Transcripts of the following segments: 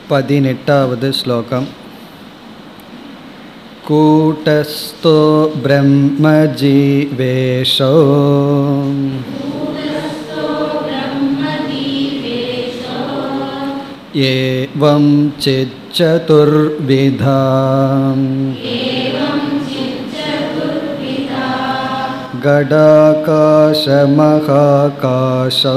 பதினெட்டாவது ஸ்லோகம் कूटस्थो ब्रह्मजीवेशो एवं चिच्चतुर्विधा गडाकाशमहाकाशौ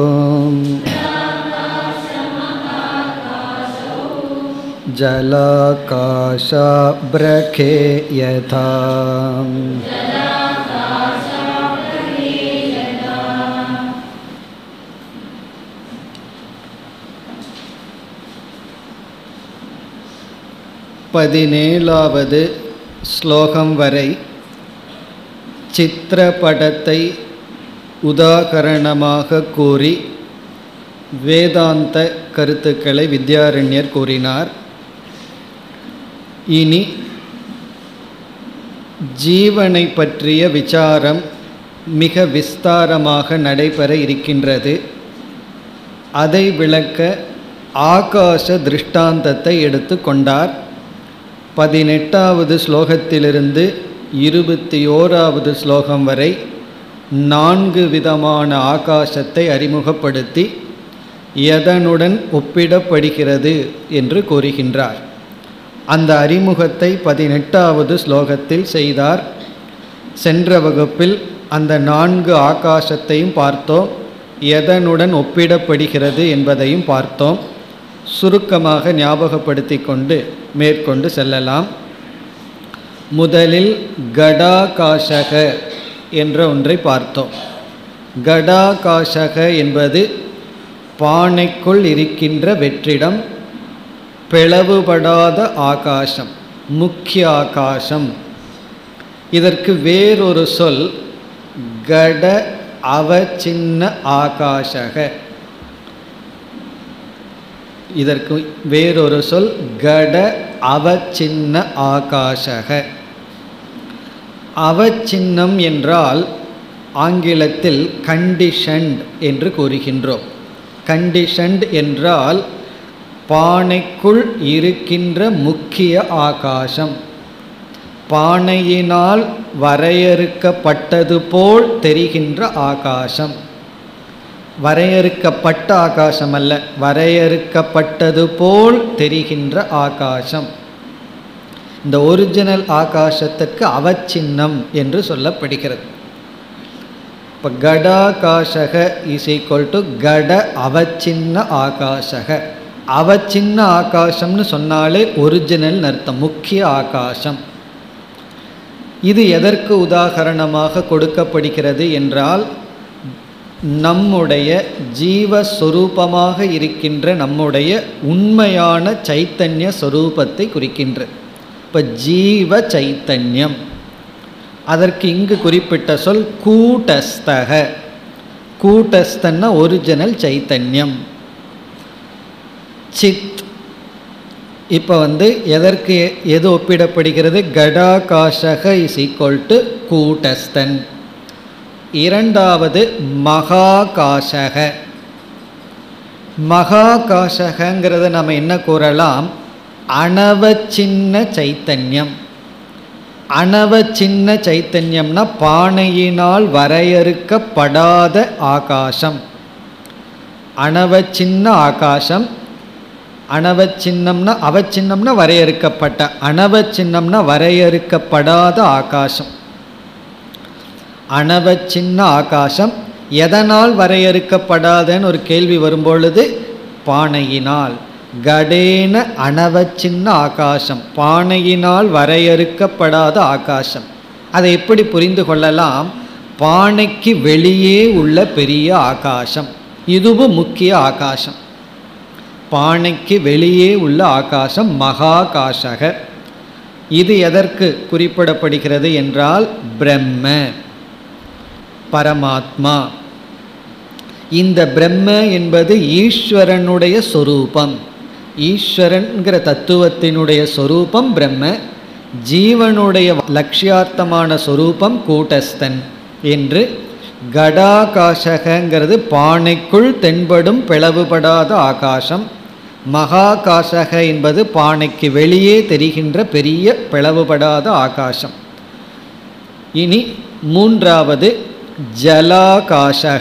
जलाकाशाब्रखे यथा பதினேழாவது ஸ்லோகம் வரை சித்திரப்படத்தை உதாகரணமாக கூறி வேதாந்த கருத்துக்களை வித்யாரண்யர் கூறினார் இனி ஜீவனை பற்றிய விசாரம் மிக விஸ்தாரமாக நடைபெற இருக்கின்றது அதை விளக்க ஆகாச திருஷ்டாந்தத்தை எடுத்து கொண்டார் பதினெட்டாவது ஸ்லோகத்திலிருந்து இருபத்தி ஓராவது ஸ்லோகம் வரை நான்கு விதமான ஆகாசத்தை அறிமுகப்படுத்தி எதனுடன் ஒப்பிடப்படுகிறது என்று கூறுகின்றார் அந்த அறிமுகத்தை பதினெட்டாவது ஸ்லோகத்தில் செய்தார் சென்ற வகுப்பில் அந்த நான்கு ஆகாசத்தையும் பார்த்தோம் எதனுடன் ஒப்பிடப்படுகிறது என்பதையும் பார்த்தோம் சுருக்கமாக ஞாபகப்படுத்தி கொண்டு மேற்கொண்டு செல்லலாம் முதலில் கடாகாசக என்ற ஒன்றை பார்த்தோம் கடாகாசக என்பது பானைக்குள் இருக்கின்ற வெற்றிடம் பிளவுபடாத ஆகாசம் முக்கிய ஆகாசம் இதற்கு வேறொரு சொல் கட அவச்சின்ன ஆகாசக இதற்கு வேறொரு சொல் கட அவச்சின்ன ஆகாசக அவச்சின்னம் என்றால் ஆங்கிலத்தில் கண்டிஷன்ட் என்று கூறுகின்றோம் கண்டிஷன்ட் என்றால் பானைக்குள் இருக்கின்ற முக்கிய ஆகாசம் பானையினால் வரையறுக்கப்பட்டது போல் தெரிகின்ற ஆகாசம் வரையறுக்கப்பட்ட ஆகாசம் அல்ல வரையறுக்கப்பட்டது போல் தெரிகின்ற ஆகாசம் இந்த ஒரிஜினல் ஆகாசத்திற்கு அவச்சின்னம் என்று சொல்லப்படுகிறது இப்போ கடாகாசக இஸ் ஈக்குவல் டு கட அவச்சின்ன ஆகாசக அவச்சின்ன ஆகாசம்னு சொன்னாலே ஒரிஜினல் அர்த்தம் முக்கிய ஆகாசம் இது எதற்கு உதாகரணமாக கொடுக்கப்படுகிறது என்றால் நம்முடைய ஜீவஸ்வரூபமாக இருக்கின்ற நம்முடைய உண்மையான சைத்தன்ய சொரூபத்தை குறிக்கின்ற இப்போ ஜீவ சைத்தன்யம் அதற்கு இங்கு குறிப்பிட்ட சொல் கூட்டஸ்தக கூட்டஸ்தன்னா ஒரிஜினல் சைத்தன்யம் சித் இப்போ வந்து எதற்கு எது ஒப்பிடப்படுகிறது கடாகாசக இஸ் ஈக்குவல் டு கூட்டஸ்தன் இரண்டாவது மகாகாசக மகாகாசகங்கிறத நம்ம என்ன கூறலாம் அணவச்சின்ன சைத்தன்யம் அணவச்சின்ன சைத்தன்யம்னா பானையினால் வரையறுக்கப்படாத ஆகாசம் அணவச்சின்ன ஆகாசம் அணவச்சின்னம்னா அவச்சின்னம்னா வரையறுக்கப்பட்ட அணவச்சின்னம்னா வரையறுக்கப்படாத ஆகாசம் அணவச்சின்ன ஆகாசம் எதனால் வரையறுக்கப்படாதன்னு ஒரு கேள்வி வரும்பொழுது பானையினால் கடேன அணவச்சின்ன ஆகாசம் பானையினால் வரையறுக்கப்படாத ஆகாசம் அதை எப்படி புரிந்து கொள்ளலாம் பானைக்கு வெளியே உள்ள பெரிய ஆகாசம் இதுவும் முக்கிய ஆகாசம் பானைக்கு வெளியே உள்ள ஆகாசம் மகாகாசக இது எதற்கு குறிப்பிடப்படுகிறது என்றால் பிரம்ம பரமாத்மா இந்த பிரம்ம என்பது ஈஸ்வரனுடைய சொரூபம் ஈஸ்வரன்கிற தத்துவத்தினுடைய சொரூபம் பிரம்ம ஜீவனுடைய லட்சியார்த்தமான சொரூபம் கூட்டஸ்தன் என்று கடாகாசகங்கிறது பானைக்குள் தென்படும் பிளவுபடாத ஆகாசம் மகாகாசக என்பது பானைக்கு வெளியே தெரிகின்ற பெரிய பிளவுபடாத ஆகாசம் இனி மூன்றாவது ஜலாகாசக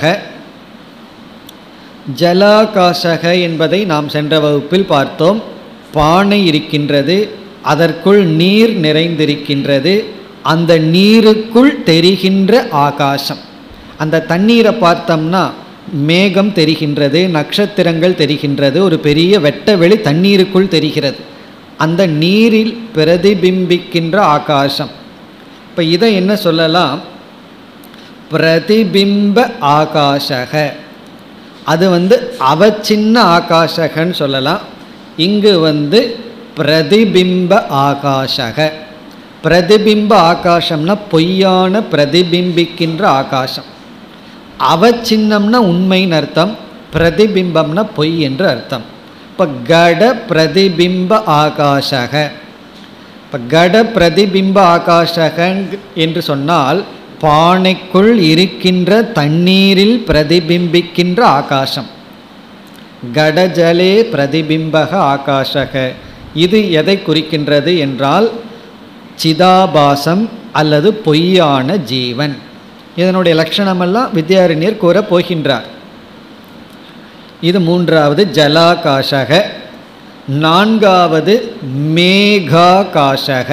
ஜலாகாசக என்பதை நாம் சென்ற வகுப்பில் பார்த்தோம் பானை இருக்கின்றது அதற்குள் நீர் நிறைந்திருக்கின்றது அந்த நீருக்குள் தெரிகின்ற ஆகாசம் அந்த தண்ணீரை பார்த்தோம்னா மேகம் தெரிகின்றது நட்சத்திரங்கள் தெரிகின்றது ஒரு பெரிய வெட்ட வெளி தண்ணீருக்குள் தெரிகிறது அந்த நீரில் பிரதிபிம்பிக்கின்ற ஆகாசம் இப்போ இதை என்ன சொல்லலாம் பிரதிபிம்ப ஆகாசக அது வந்து அவச்சின்ன ஆகாசகன்னு சொல்லலாம் இங்கு வந்து பிரதிபிம்ப ஆகாசக பிரதிபிம்ப ஆகாசம்னா பொய்யான பிரதிபிம்பிக்கின்ற ஆகாசம் அவச்சின்னம்னா உண்மைன்னு அர்த்தம் பிரதிபிம்பம்னா பொய் என்று அர்த்தம் இப்போ கட பிரதிபிம்ப ஆகாசக இப்போ கட பிரதிபிம்ப ஆகாசக என்று சொன்னால் பானைக்குள் இருக்கின்ற தண்ணீரில் பிரதிபிம்பிக்கின்ற ஆகாசம் கடஜலே பிரதிபிம்பக ஆகாசக இது எதை குறிக்கின்றது என்றால் சிதாபாசம் அல்லது பொய்யான ஜீவன் இதனுடைய லட்சணமெல்லாம் வித்யாரண்யர் கூற போகின்றார் இது மூன்றாவது ஜலாகாசக நான்காவது மேகாகாசக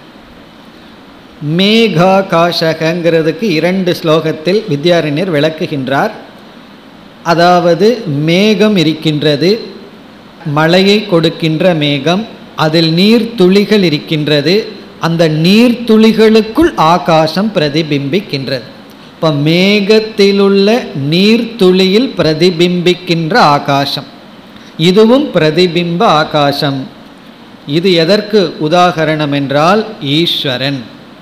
மேகாகாசகங்கிறதுக்கு இரண்டு ஸ்லோகத்தில் வித்யாரண்யர் விளக்குகின்றார் அதாவது மேகம் இருக்கின்றது மழையை கொடுக்கின்ற மேகம் அதில் நீர்த்துளிகள் இருக்கின்றது அந்த நீர்த்துளிகளுக்குள் ஆகாசம் பிரதிபிம்பிக்கின்றது இப்போ மேகத்திலுள்ள நீர்த்துளியில் பிரதிபிம்பிக்கின்ற ஆகாசம் இதுவும் பிரதிபிம்ப ஆகாசம் இது எதற்கு உதாகரணம் என்றால் ஈஸ்வரன்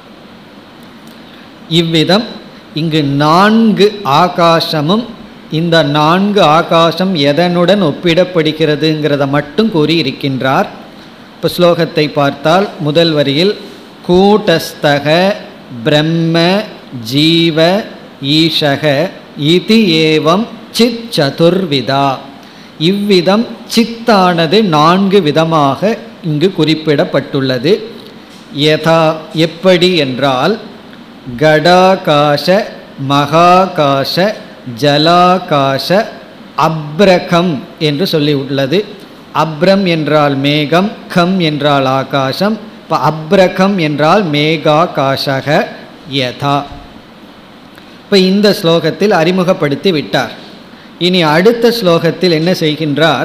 இவ்விதம் இங்கு நான்கு ஆகாசமும் இந்த நான்கு ஆகாசம் எதனுடன் ஒப்பிடப்படுகிறதுங்கிறத மட்டும் கூறியிருக்கின்றார் இப்போ ஸ்லோகத்தை பார்த்தால் முதல் வரியில் கூட்டஸ்தக பிரம்ம ஜீவ ஈஷக இது ஏவம் சித் சதுர்விதா இவ்விதம் சித்தானது நான்கு விதமாக இங்கு குறிப்பிடப்பட்டுள்ளது யதா எப்படி என்றால் கடாகாச மகாகாச ஜலாகாச அப்ரகம் என்று சொல்லி உள்ளது அப்ரம் என்றால் மேகம் கம் என்றால் ஆகாசம் இப்போ அப்ரகம் என்றால் மேகாகாசக யதா இப்போ இந்த ஸ்லோகத்தில் அறிமுகப்படுத்தி விட்டார் இனி அடுத்த ஸ்லோகத்தில் என்ன செய்கின்றார்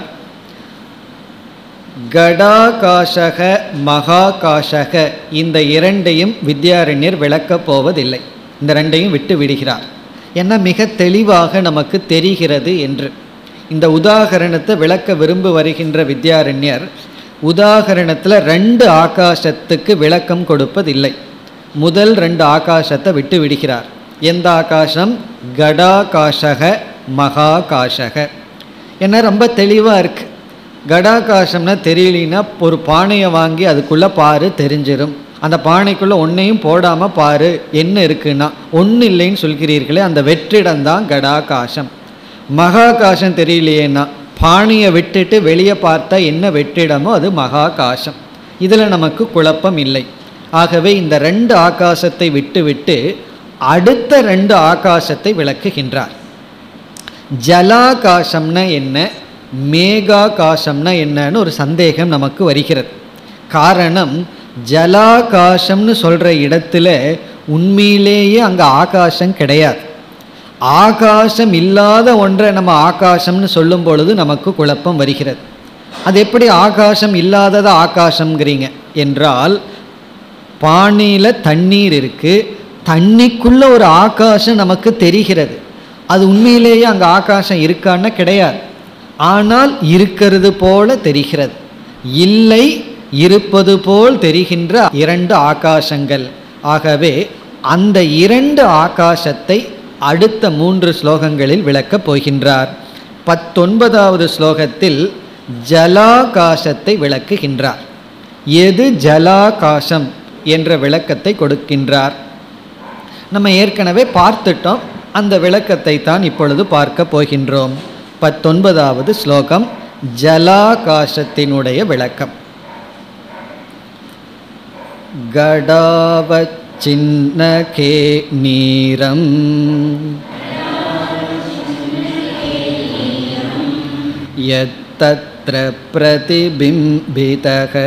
கடாகாசக மகாகாசக இந்த இரண்டையும் வித்யாரண்யர் விளக்கப் போவதில்லை இந்த ரெண்டையும் விட்டு விடுகிறார் ஏன்னா மிக தெளிவாக நமக்கு தெரிகிறது என்று இந்த உதாகரணத்தை விளக்க விரும்பி வருகின்ற வித்யாரண்யர் உதாகரணத்தில் ரெண்டு ஆகாசத்துக்கு விளக்கம் கொடுப்பதில்லை முதல் ரெண்டு ஆகாசத்தை விட்டு விடுகிறார் எந்த ஆகாசம் கடாகாசக மகாகாசக ஏன்னா ரொம்ப தெளிவாக இருக்குது கடாகாசம்னா தெரியலனா ஒரு பானையை வாங்கி அதுக்குள்ளே பாரு தெரிஞ்சிடும் அந்த பானைக்குள்ளே ஒன்றையும் போடாமல் பாரு என்ன இருக்குன்னா ஒன்றும் இல்லைன்னு சொல்கிறீர்களே அந்த வெற்றிடம் தான் கடாகாசம் மகாகாசம் தெரியலையேன்னா பானையை விட்டுட்டு வெளியே பார்த்தா என்ன வெற்றிடமோ அது மகாகாசம் இதில் நமக்கு குழப்பம் இல்லை ஆகவே இந்த ரெண்டு ஆகாசத்தை விட்டுவிட்டு அடுத்த ரெண்டு ஆகாசத்தை விளக்குகின்றார் ஜலாகாசம்னா என்ன மேகாகாசம்னா என்னன்னு ஒரு சந்தேகம் நமக்கு வருகிறது காரணம் ஜலாகாசம்னு சொல்கிற இடத்துல உண்மையிலேயே அங்கே ஆகாசம் கிடையாது ஆகாசம் இல்லாத ஒன்றை நம்ம ஆகாசம்னு சொல்லும் பொழுது நமக்கு குழப்பம் வருகிறது அது எப்படி ஆகாசம் இல்லாததை ஆகாசம்ங்கிறீங்க என்றால் பானையில் தண்ணீர் இருக்குது தண்ணிக்குள்ளே ஒரு ஆகாசம் நமக்கு தெரிகிறது அது உண்மையிலேயே அங்கே ஆகாசம் இருக்கான்னா கிடையாது ஆனால் இருக்கிறது போல தெரிகிறது இல்லை இருப்பது போல் தெரிகின்ற இரண்டு ஆகாசங்கள் ஆகவே அந்த இரண்டு ஆகாசத்தை அடுத்த மூன்று ஸ்லோகங்களில் விளக்கப் போகின்றார் பத்தொன்பதாவது ஸ்லோகத்தில் ஜலாகாசத்தை விளக்குகின்றார் எது ஜலாகாசம் என்ற விளக்கத்தை கொடுக்கின்றார் நம்ம ஏற்கனவே பார்த்துட்டோம் அந்த விளக்கத்தை தான் இப்பொழுது பார்க்க போகின்றோம் பத்தொன்பதாவது ஸ்லோகம் ஜலாகாசத்தினுடைய விளக்கம் கடாவச்சின்னகே நீரம் यत्तत्र प्रतिबिम्बितः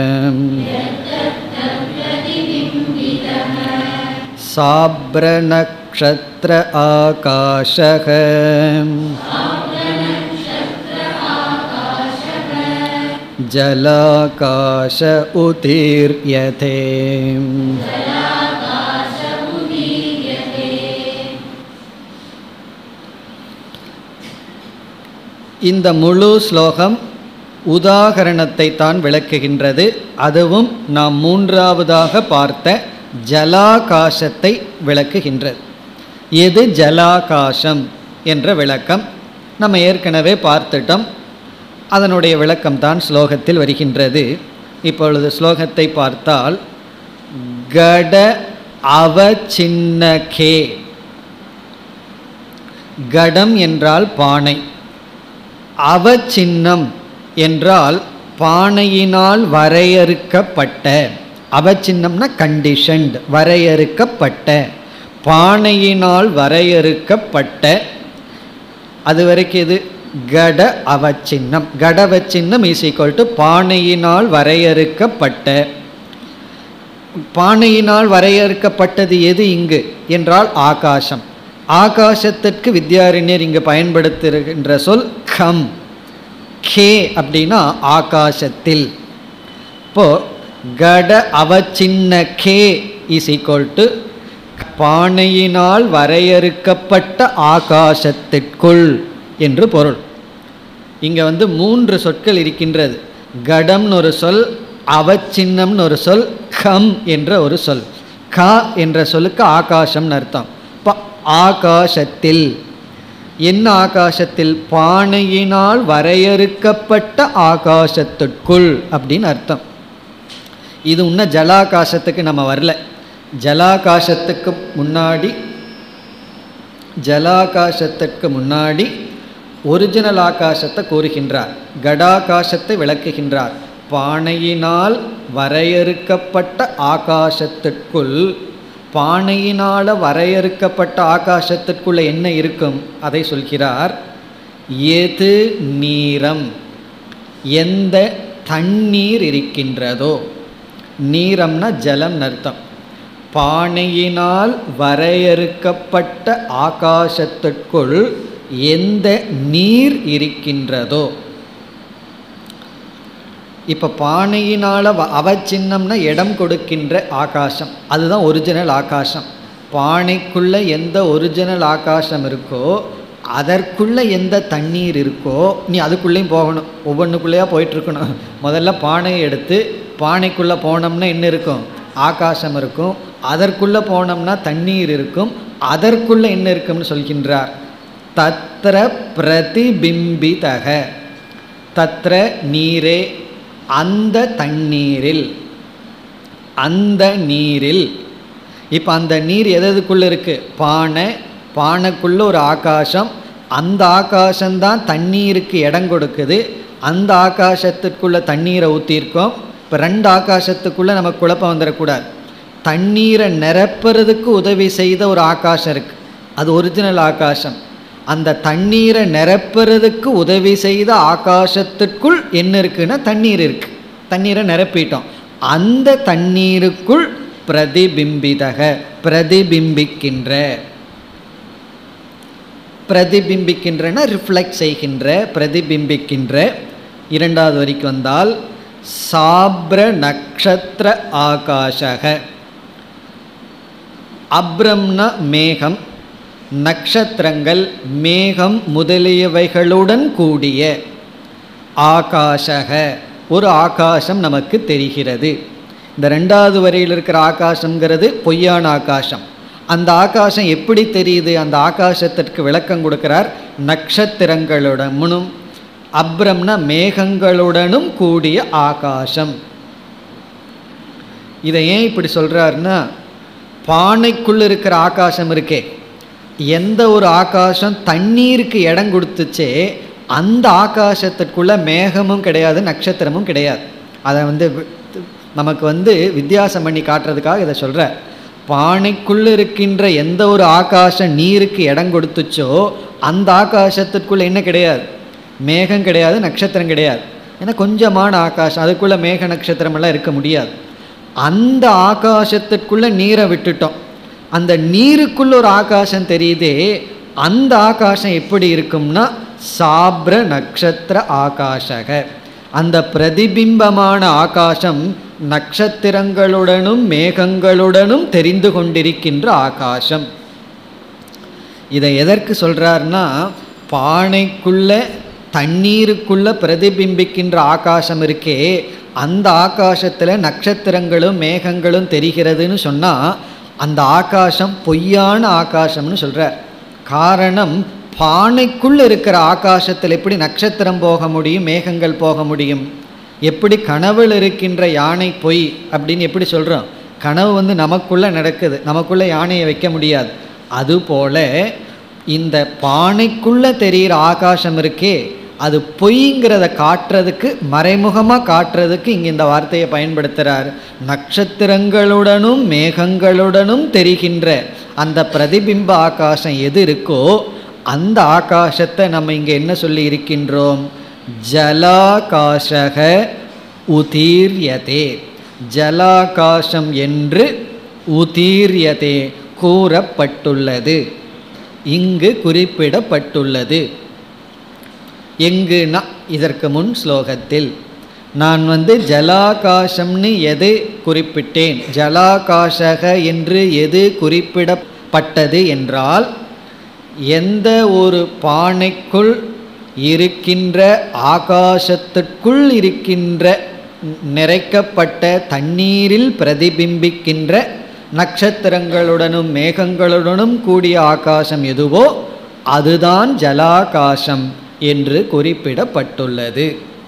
साब्रनक्षत्र आकाशः जलाकाश उतीर्यते இந்த முழு ஸ்லோகம் உதாகரணத்தை தான் விளக்குகின்றது அதுவும் நாம் மூன்றாவதாக பார்த்த ஜலாகாசத்தை விளக்குகின்றது எது ஜலாகாசம் என்ற விளக்கம் நம்ம ஏற்கனவே பார்த்துட்டோம் அதனுடைய விளக்கம்தான் ஸ்லோகத்தில் வருகின்றது இப்பொழுது ஸ்லோகத்தை பார்த்தால் கட அவச்சின்னகே கடம் என்றால் பானை அவச்சின்னம் என்றால் பானையினால் வரையறுக்கப்பட்ட அவச்சின்னம்னா கண்டிஷன்ட் வரையறுக்கப்பட்ட பானையினால் வரையறுக்கப்பட்ட அது வரைக்கும் இது கட அவச்சின்னம் கடவச்சின்னம் இஸ் ஈக்குவல் டு பானையினால் வரையறுக்கப்பட்ட பானையினால் வரையறுக்கப்பட்டது எது இங்கு என்றால் ஆகாசம் ஆகாசத்திற்கு வித்யாரண்யர் இங்கு பயன்படுத்துகின்ற சொல் கம் கே அப்படின்னா ஆகாசத்தில் இப்போ கட அவச்சின்ன கே இஸ் ஈக்குவல் டு பானையினால் வரையறுக்கப்பட்ட ஆகாசத்திற்குள் என்று பொருள் இங்கே வந்து மூன்று சொற்கள் இருக்கின்றது கடம்னு ஒரு சொல் அவச்சின்னம்னு ஒரு சொல் கம் என்ற ஒரு சொல் க என்ற சொல்லுக்கு ஆகாசம்னு அர்த்தம் இப்போ ஆகாசத்தில் என்ன ஆகாசத்தில் பானையினால் வரையறுக்கப்பட்ட ஆகாசத்திற்குள் அப்படின்னு அர்த்தம் இது இன்னும் ஜலாகாசத்துக்கு நம்ம வரல ஜலாகாசத்துக்கு முன்னாடி ஜலாகாசத்துக்கு முன்னாடி ஒரிஜினல் ஆகாசத்தை கூறுகின்றார் கடாகாசத்தை விளக்குகின்றார் பானையினால் வரையறுக்கப்பட்ட ஆகாசத்திற்குள் பானையினால் வரையறுக்கப்பட்ட ஆகாசத்திற்குள்ள என்ன இருக்கும் அதை சொல்கிறார் எது நீரம் எந்த தண்ணீர் இருக்கின்றதோ நீரம்னா ஜலம் அர்த்தம் பானையினால் வரையறுக்கப்பட்ட ஆகாசத்திற்குள் எந்த நீர் இருக்கின்றதோ இப்போ பானையினால் அவச்சின்னம்னா இடம் கொடுக்கின்ற ஆகாசம் அதுதான் ஒரிஜினல் ஆகாசம் பானைக்குள்ளே எந்த ஒரிஜினல் ஆகாசம் இருக்கோ அதற்குள்ளே எந்த தண்ணீர் இருக்கோ நீ அதுக்குள்ளேயும் போகணும் ஒவ்வொன்றுக்குள்ளேயா போயிட்டுருக்கணும் முதல்ல பானையை எடுத்து பானைக்குள்ளே போனோம்னா என்ன இருக்கும் ஆகாசம் இருக்கும் அதற்குள்ளே போனோம்னா தண்ணீர் இருக்கும் அதற்குள்ளே என்ன இருக்கும்னு சொல்கின்றார் தத்ர பிரதிபிம்பிதக தத்ர நீரே அந்த தண்ணீரில் அந்த நீரில் இப்போ அந்த நீர் எதுக்குள்ளே இருக்குது பானை பானைக்குள்ளே ஒரு ஆகாசம் அந்த ஆகாசம்தான் தண்ணீருக்கு இடம் கொடுக்குது அந்த ஆகாசத்துக்குள்ளே தண்ணீரை ஊற்றிருக்கோம் இப்போ ரெண்டு ஆகாசத்துக்குள்ளே நமக்கு குழப்பம் வந்துடக்கூடாது தண்ணீரை நிரப்புறதுக்கு உதவி செய்த ஒரு ஆகாசம் இருக்குது அது ஒரிஜினல் ஆகாசம் அந்த தண்ணீரை நிரப்புறதுக்கு உதவி செய்த ஆகாசத்துக்குள் என்ன இருக்குன்னா தண்ணீர் இருக்கு தண்ணீரை நிரப்பிட்டோம் அந்த தண்ணீருக்குள் பிரதிபிம்பிதக பிரதிபிம்பிக்கின்ற பிரதிபிம்பிக்கின்றன ரிஃப்ளெக்ட் செய்கின்ற பிரதிபிம்பிக்கின்ற இரண்டாவது வரைக்கும் வந்தால் சாப்ர நக்ஷத்திர ஆகாஷக அப்ரம்னா மேகம் நட்சத்திரங்கள் மேகம் முதலியவைகளுடன் கூடிய ஆகாஷக ஒரு ஆகாசம் நமக்கு தெரிகிறது இந்த ரெண்டாவது வரியில் இருக்கிற ஆகாசங்கிறது பொய்யான ஆகாசம் அந்த ஆகாசம் எப்படி தெரியுது அந்த ஆகாசத்திற்கு விளக்கம் கொடுக்கிறார் நட்சத்திரங்களுடனும் அப்ரம்னா மேகங்களுடனும் கூடிய ஆகாசம் இதை ஏன் இப்படி சொல்கிறாருன்னா பானைக்குள்ள இருக்கிற ஆகாசம் இருக்கே எந்த ஒரு ஆகாசம் தண்ணீருக்கு இடம் கொடுத்துச்சே அந்த ஆகாசத்திற்குள்ள மேகமும் கிடையாது நட்சத்திரமும் கிடையாது அதை வந்து வி- நமக்கு வந்து வித்தியாசம் பண்ணி காட்டுறதுக்காக இதை சொல்ற பானைக்குள்ள இருக்கின்ற எந்த ஒரு ஆகாசம் நீருக்கு இடம் கொடுத்துச்சோ அந்த ஆகாசத்திற்குள்ள என்ன கிடையாது மேகம் கிடையாது நட்சத்திரம் கிடையாது ஏன்னா கொஞ்சமான ஆகாசம் அதுக்குள்ள மேக நட்சத்திரம் எல்லாம் இருக்க முடியாது அந்த ஆகாசத்திற்குள்ள நீரை விட்டுட்டோம் அந்த நீருக்குள்ள ஒரு ஆகாசம் தெரியுதே அந்த ஆகாசம் எப்படி இருக்கும்னா சாப்ர நட்சத்திர ஆகாஷக அந்த பிரதிபிம்பமான ஆகாசம் நட்சத்திரங்களுடனும் மேகங்களுடனும் தெரிந்து கொண்டிருக்கின்ற ஆகாசம் இதை எதற்கு சொல்றாருன்னா பானைக்குள்ள தண்ணீருக்குள்ள பிரதிபிம்பிக்கின்ற ஆகாசம் இருக்கே அந்த ஆகாசத்தில் நட்சத்திரங்களும் மேகங்களும் தெரிகிறதுன்னு சொன்னால் அந்த ஆகாசம் பொய்யான ஆகாசம்னு சொல்கிறார் காரணம் பானைக்குள்ள இருக்கிற ஆகாசத்தில் எப்படி நட்சத்திரம் போக முடியும் மேகங்கள் போக முடியும் எப்படி கனவுல இருக்கின்ற யானை பொய் அப்படின்னு எப்படி சொல்கிறோம் கனவு வந்து நமக்குள்ளே நடக்குது நமக்குள்ளே யானையை வைக்க முடியாது அதுபோல இந்த பானைக்குள்ளே தெரிகிற ஆகாசம் இருக்கே அது பொய்ங்கிறத காட்டுறதுக்கு மறைமுகமாக காட்டுறதுக்கு இங்கே இந்த வார்த்தையை பயன்படுத்துகிறார் நட்சத்திரங்களுடனும் மேகங்களுடனும் தெரிகின்ற அந்த பிரதிபிம்ப ஆகாசம் எது இருக்கோ அந்த ஆகாசத்தை நம்ம இங்கே என்ன சொல்லி இருக்கின்றோம் ஜலாகாஷக உதீரியதே ஜலாகாசம் என்று உதீரியதே கூறப்பட்டுள்ளது இங்கு குறிப்பிடப்பட்டுள்ளது எங்குனா இதற்கு முன் ஸ்லோகத்தில் நான் வந்து ஜலாகாசம்னு எது குறிப்பிட்டேன் ஜலாகாஷக என்று எது குறிப்பிடப்பட்டது என்றால் எந்த ஒரு பானைக்குள் இருக்கின்ற ஆகாசத்திற்குள் இருக்கின்ற நிறைக்கப்பட்ட தண்ணீரில் பிரதிபிம்பிக்கின்ற நட்சத்திரங்களுடனும் மேகங்களுடனும் கூடிய ஆகாசம் எதுவோ அதுதான் ஜலாகாசம் என்று குறிப்பிடப்பட்டுள்ளது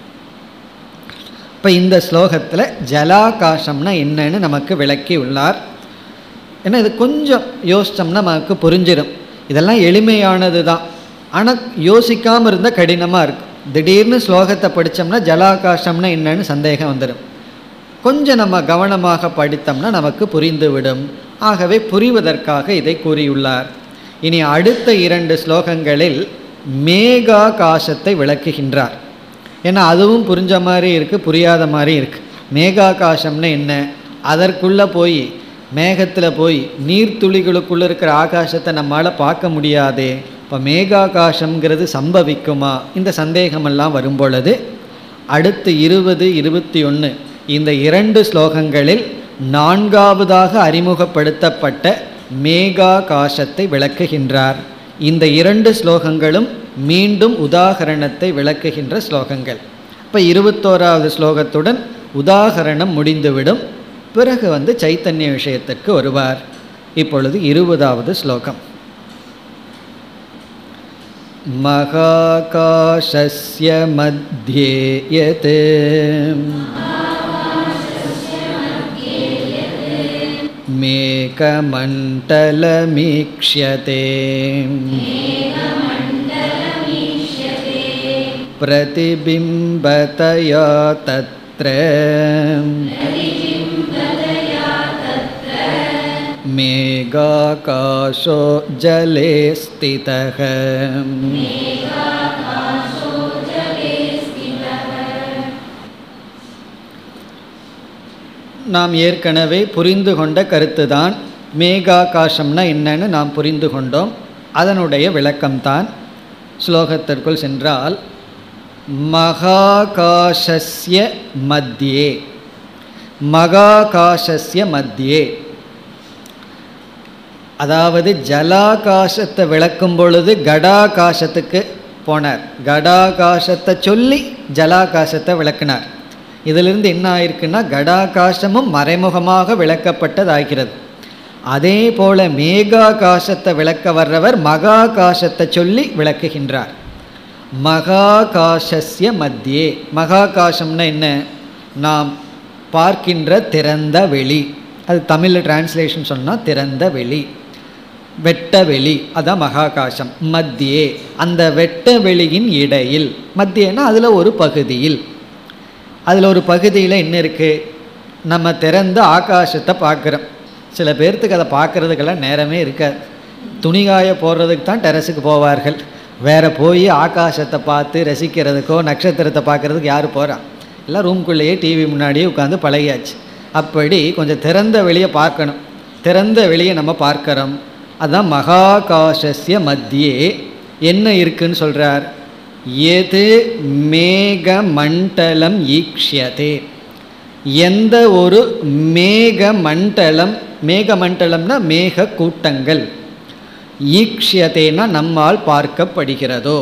இப்போ இந்த ஸ்லோகத்தில் ஜலாகாசம்னா என்னன்னு நமக்கு விளக்கி உள்ளார் ஏன்னா இது கொஞ்சம் யோசித்தோம்னா நமக்கு புரிஞ்சிடும் இதெல்லாம் எளிமையானது தான் ஆனால் யோசிக்காமல் இருந்தால் கடினமாக இருக்கும் திடீர்னு ஸ்லோகத்தை படித்தோம்னா ஜலாகாசம்னா என்னன்னு சந்தேகம் வந்துடும் கொஞ்சம் நம்ம கவனமாக படித்தோம்னா நமக்கு புரிந்துவிடும் ஆகவே புரிவதற்காக இதை கூறியுள்ளார் இனி அடுத்த இரண்டு ஸ்லோகங்களில் மேகாகாசத்தை விளக்குகின்றார் ஏன்னா அதுவும் புரிஞ்ச மாதிரி இருக்குது புரியாத மாதிரி இருக்குது மேகாகாசம்னு என்ன அதற்குள்ளே போய் மேகத்தில் போய் நீர்த்துளிகளுக்குள்ளே இருக்கிற ஆகாசத்தை நம்மளால் பார்க்க முடியாதே இப்போ மேகாகாசம்ங்கிறது சம்பவிக்குமா இந்த சந்தேகமெல்லாம் வரும் பொழுது அடுத்து இருபது இருபத்தி ஒன்று இந்த இரண்டு ஸ்லோகங்களில் நான்காவதாக அறிமுகப்படுத்தப்பட்ட மேகாகாசத்தை விளக்குகின்றார் இந்த இரண்டு ஸ்லோகங்களும் மீண்டும் உதாகரணத்தை விளக்குகின்ற ஸ்லோகங்கள் இப்போ இருபத்தோராவது ஸ்லோகத்துடன் உதாகரணம் முடிந்துவிடும் பிறகு வந்து சைத்தன்ய விஷயத்திற்கு வருவார் இப்பொழுது இருபதாவது ஸ்லோகம் மகாகாஷஸ்ய மத்தியே யத் मेकमण्डलमीक्ष्यते प्रतिबिम्बतया तत्र मेघाकाशो जले स्थितः நாம் ஏற்கனவே புரிந்து கொண்ட கருத்துதான் மேகாகாசம்னா என்னன்னு நாம் புரிந்து கொண்டோம் அதனுடைய விளக்கம்தான் ஸ்லோகத்திற்குள் சென்றால் மகாகாசஸ்ய மத்தியே மகாகாசஸ்ய மத்தியே அதாவது ஜலாகாசத்தை விளக்கும் பொழுது கடாகாசத்துக்கு போனார் கடாகாசத்தை சொல்லி ஜலாகாசத்தை விளக்கினார் இதிலிருந்து என்ன ஆயிருக்குன்னா கடாகாசமும் மறைமுகமாக விளக்கப்பட்டதாகிறது அதே போல மேகாகாசத்தை விளக்க வர்றவர் மகாகாசத்தை சொல்லி விளக்குகின்றார் மகாகாசஸ்ய மத்தியே மகாகாசம்னா என்ன நாம் பார்க்கின்ற திறந்த வெளி அது தமிழில் டிரான்ஸ்லேஷன் சொன்னால் திறந்த வெளி வெட்ட வெளி அதான் மகாகாசம் மத்தியே அந்த வெட்ட வெளியின் இடையில் மத்தியனா அதில் ஒரு பகுதியில் அதில் ஒரு பகுதியில் என்ன இருக்குது நம்ம திறந்து ஆகாசத்தை பார்க்குறோம் சில பேர்த்துக்கு அதை பார்க்குறதுக்கெல்லாம் நேரமே இருக்காது துணிகாய போடுறதுக்கு தான் டெரஸுக்கு போவார்கள் வேற போய் ஆகாசத்தை பார்த்து ரசிக்கிறதுக்கோ நட்சத்திரத்தை பார்க்குறதுக்கு யார் போகிறா எல்லாம் ரூம்குள்ளேயே டிவி முன்னாடியே உட்காந்து பழகியாச்சு அப்படி கொஞ்சம் திறந்த வெளியே பார்க்கணும் திறந்த வெளியே நம்ம பார்க்குறோம் அதுதான் மகாகாசஸ்ய மத்தியே என்ன இருக்குன்னு சொல்கிறார் எது மேக மண்டலம் ஈக்ஷியதே எந்த ஒரு மேக மண்டலம் மேக மண்டலம்னா மேக கூட்டங்கள் ஈக்ஷியதேனா நம்மால் பார்க்கப்படுகிறதோ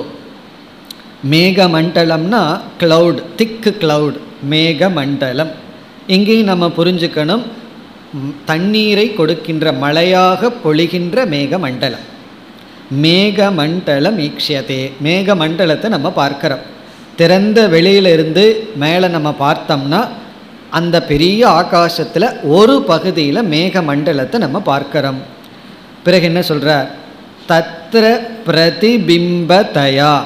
மேக மண்டலம்னா கிளவுட் திக்கு கிளவுட் மேக மண்டலம் இங்கேயும் நம்ம புரிஞ்சுக்கணும் ம், தண்ணீரை கொடுக்கின்ற மழையாக பொழிகின்ற மேக மண்டலம் மேக மண்டலம் ஈக்ஷியதே மேக மண்டலத்தை நம்ம பார்க்கிறோம் திறந்த வெளியிலிருந்து மேலே நம்ம பார்த்தோம்னா அந்த பெரிய ஆகாசத்தில் ஒரு பகுதியில் மேக மண்டலத்தை நம்ம பார்க்கிறோம் பிறகு என்ன சொல்கிறார் தத்ர பிரதிபிம்பதயா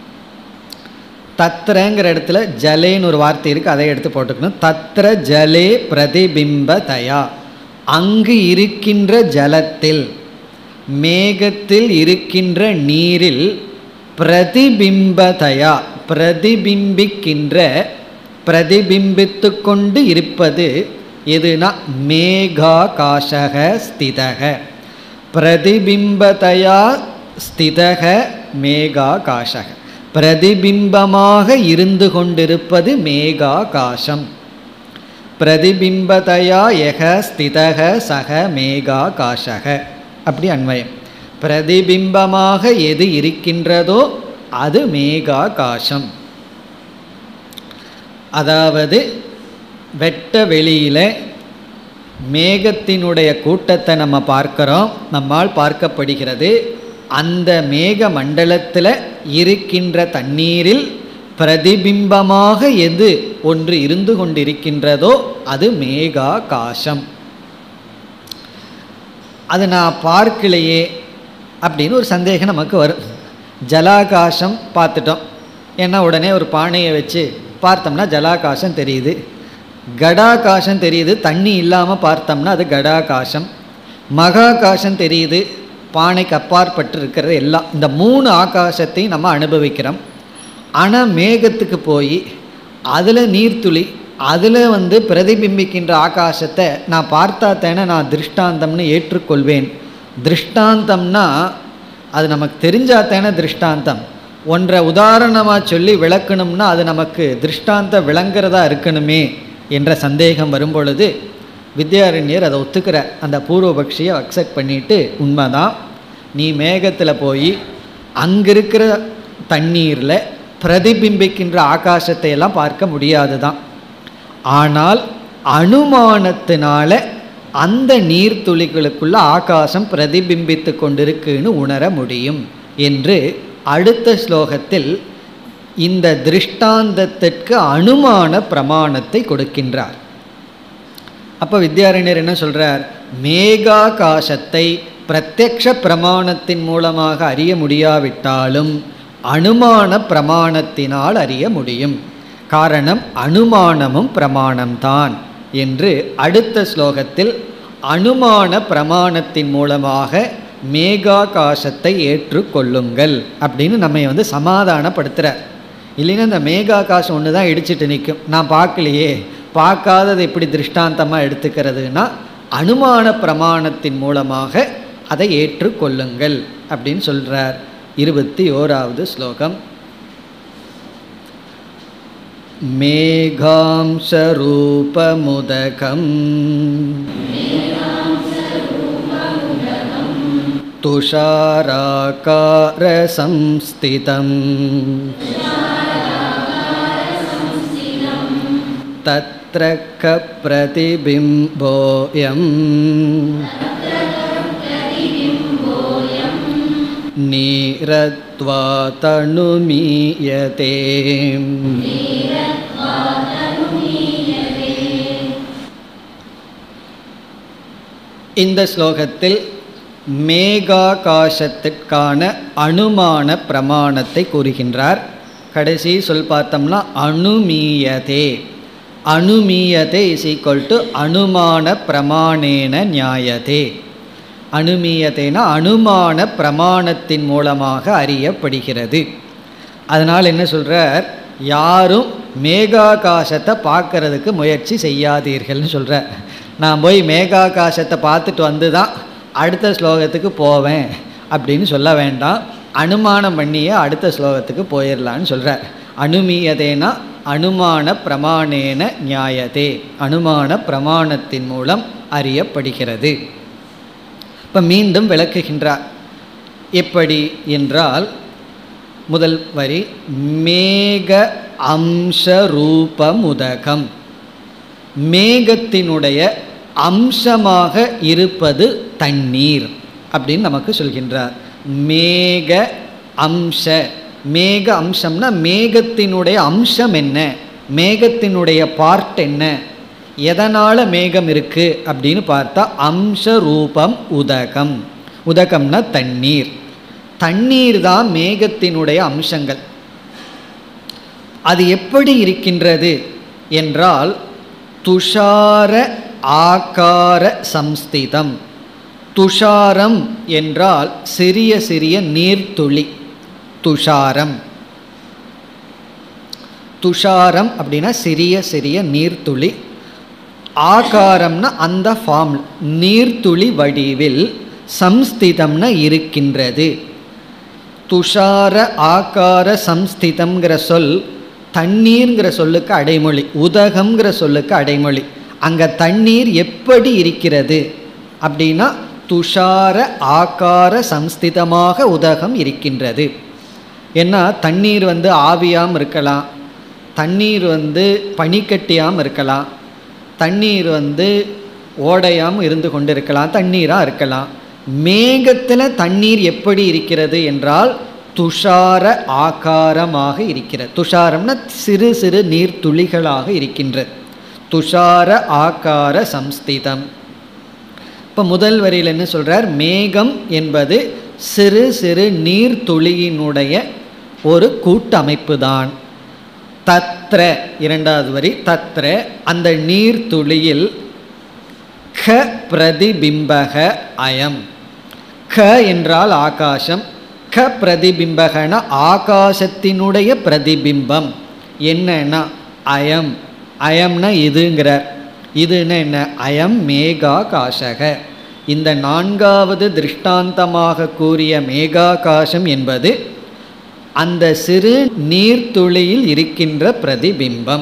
தத்ரங்கிற இடத்துல ஜலேன்னு ஒரு வார்த்தை இருக்குது அதை எடுத்து போட்டுக்கணும் தத்ர ஜலே பிரதிபிம்பதயா அங்கு இருக்கின்ற ஜலத்தில் மேகத்தில் இருக்கின்ற நீரில் பிரதிபிம்பதயா பிரதிபிம்பிக்கின்ற பிரதிபிம்பித்து கொண்டு இருப்பது எதுனா மேகாகாசக ஸ்திதக பிரதிபிம்பதயா ஸ்திதக மேகாகாசக பிரதிபிம்பமாக இருந்து கொண்டிருப்பது மேகாகாசம் பிரதிபிம்பதயா எக ஸ்திதக சக மேகாகாசக அப்படி அன்வயம் பிரதிபிம்பமாக எது இருக்கின்றதோ அது மேகாகாசம் அதாவது வெட்ட வெளியில் மேகத்தினுடைய கூட்டத்தை நம்ம பார்க்கிறோம் நம்மால் பார்க்கப்படுகிறது அந்த மேக மண்டலத்தில் இருக்கின்ற தண்ணீரில் பிரதிபிம்பமாக எது ஒன்று இருந்து கொண்டிருக்கின்றதோ அது மேகாகாசம் அது நான் பார்க்கலையே அப்படின்னு ஒரு சந்தேகம் நமக்கு வரும் ஜலாகாசம் பார்த்துட்டோம் ஏன்னா உடனே ஒரு பானையை வச்சு பார்த்தோம்னா ஜலாகாசம் தெரியுது கடாகாசம் தெரியுது தண்ணி இல்லாமல் பார்த்தோம்னா அது கடாகாசம் மகாகாசம் தெரியுது பானைக்கு அப்பாற்பட்டு இருக்கிறது எல்லாம் இந்த மூணு ஆகாசத்தையும் நம்ம அனுபவிக்கிறோம் ஆனால் மேகத்துக்கு போய் அதில் நீர்த்துளி அதில் வந்து பிரதிபிம்பிக்கின்ற ஆகாசத்தை நான் பார்த்தா தானே நான் திருஷ்டாந்தம்னு ஏற்றுக்கொள்வேன் திருஷ்டாந்தம்னா அது நமக்கு தெரிஞ்சா தானே திருஷ்டாந்தம் ஒன்றை உதாரணமாக சொல்லி விளக்கணும்னா அது நமக்கு திருஷ்டாந்த விளங்குறதா இருக்கணுமே என்ற சந்தேகம் வரும்பொழுது வித்யாரண்யர் அதை ஒத்துக்கிற அந்த பூர்வபக்ஷியை அக்செப்ட் பண்ணிட்டு உண்மைதான் நீ மேகத்தில் போய் அங்கே இருக்கிற தண்ணீரில் பிரதிபிம்பிக்கின்ற ஆகாசத்தை எல்லாம் பார்க்க முடியாது தான் ஆனால் அனுமானத்தினால அந்த நீர்த்துளிகளுக்குள்ள ஆகாசம் பிரதிபிம்பித்து கொண்டிருக்குன்னு உணர முடியும் என்று அடுத்த ஸ்லோகத்தில் இந்த திருஷ்டாந்தத்திற்கு அனுமான பிரமாணத்தை கொடுக்கின்றார் அப்போ வித்யாரண்யர் என்ன சொல்றார் மேகாகாசத்தை பிரத்யக்ஷ பிரமாணத்தின் மூலமாக அறிய முடியாவிட்டாலும் அனுமான பிரமாணத்தினால் அறிய முடியும் காரணம் அனுமானமும் பிரமாணம்தான் என்று அடுத்த ஸ்லோகத்தில் அனுமான பிரமாணத்தின் மூலமாக மேகாகாசத்தை ஏற்றுக்கொள்ளுங்கள் அப்படின்னு நம்மை வந்து சமாதானப்படுத்துகிறார் இல்லைன்னா இந்த மேகாகாசம் ஒன்று தான் இடிச்சிட்டு நிற்கும் நான் பார்க்கலையே பார்க்காதது எப்படி திருஷ்டாந்தமாக எடுத்துக்கிறதுனா அனுமான பிரமாணத்தின் மூலமாக அதை ஏற்றுக்கொள்ளுங்கள் அப்படின்னு சொல்கிறார் இருபத்தி ஓராவது ஸ்லோகம் மேகாம்சரூபமுதகம் तुषाराकारसंस्थितम् तत्र कप्रतिबिम्बोऽयम् नीरत्वा तनुमीयते இந்த ஸ்லோகத்தில் மேகாகாசத்திற்கான அனுமான பிரமாணத்தை கூறுகின்றார் கடைசி சொல் பார்த்தோம்னா அணுமீயதே அணுமீயதே இஸ் ஈக்குவல் டு அனுமான பிரமாணேன நியாயதே அணுமீயத்தைனா அனுமான பிரமாணத்தின் மூலமாக அறியப்படுகிறது அதனால் என்ன சொல்கிறார் யாரும் மேகாகாசத்தை பார்க்கறதுக்கு முயற்சி செய்யாதீர்கள்னு சொல்கிறார் நான் போய் மேகாகாசத்தை பார்த்துட்டு வந்து தான் அடுத்த ஸ்லோகத்துக்கு போவேன் அப்படின்னு சொல்ல வேண்டாம் அனுமானம் பண்ணியே அடுத்த ஸ்லோகத்துக்கு போயிடலான்னு சொல்கிறார் அனுமீயதேனா அனுமான பிரமாணேன நியாயதே அனுமான பிரமாணத்தின் மூலம் அறியப்படுகிறது இப்போ மீண்டும் விளக்குகின்றார் எப்படி என்றால் முதல் வரி மேக அம்ச ரூபமுதகம் மேகத்தினுடைய அம்சமாக இருப்பது தண்ணீர் அப்படின்னு நமக்கு சொல்கின்றார் மேக அம்ச மேக அம்சம்னா மேகத்தினுடைய அம்சம் என்ன மேகத்தினுடைய பார்ட் என்ன எதனால் மேகம் இருக்குது அப்படின்னு பார்த்தா அம்ச ரூபம் உதகம் உதகம்னா தண்ணீர் தண்ணீர் தான் மேகத்தினுடைய அம்சங்கள் அது எப்படி இருக்கின்றது என்றால் துஷார ஆகார சம்ஸ்திதம் துஷாரம் என்றால் சிறிய சிறிய நீர்த்துளி துஷாரம் துஷாரம் அப்படின்னா சிறிய சிறிய நீர்த்துளி ஆகாரம்னா அந்த ஃபார்ம் நீர்த்துளி வடிவில் சம்ஸ்திதம்னா இருக்கின்றது துஷார ஆகார சம்ஸ்திதம்ங்கிற சொல் தண்ணீர்ங்கிற சொல்லுக்கு அடைமொழி உதகம்ங்கிற சொல்லுக்கு அடைமொழி அங்கே தண்ணீர் எப்படி இருக்கிறது அப்படின்னா துஷார ஆகார சம்ஸ்திதமாக உதகம் இருக்கின்றது ஏன்னா தண்ணீர் வந்து ஆவியாம் இருக்கலாம் தண்ணீர் வந்து பனிக்கட்டியாம் இருக்கலாம் தண்ணீர் வந்து ஓடையாம் இருந்து கொண்டிருக்கலாம் தண்ணீராக இருக்கலாம் மேகத்தில் தண்ணீர் எப்படி இருக்கிறது என்றால் துஷார ஆகாரமாக இருக்கிறது துஷாரம்னா சிறு சிறு நீர் துளிகளாக இருக்கின்றது துஷார ஆகார சம்ஸ்திதம் இப்போ முதல் வரியில் என்ன சொல்கிறார் மேகம் என்பது சிறு சிறு நீர் துளியினுடைய ஒரு கூட்டமைப்பு தான் தத்ர இரண்டாவது வரி தத்ர அந்த நீர் துளியில் க பிரதிபிம்பக அயம் க என்றால் ஆகாசம் க பிரதிபிம்பகன ஆகாசத்தினுடைய பிரதிபிம்பம் என்னன்னா அயம் அயம்னா இதுங்கிறார் இதுன்னா என்ன அயம் மேகாகாசக இந்த நான்காவது திருஷ்டாந்தமாக கூறிய மேகாகாசம் என்பது அந்த சிறு நீர்த்துளியில் இருக்கின்ற பிரதிபிம்பம்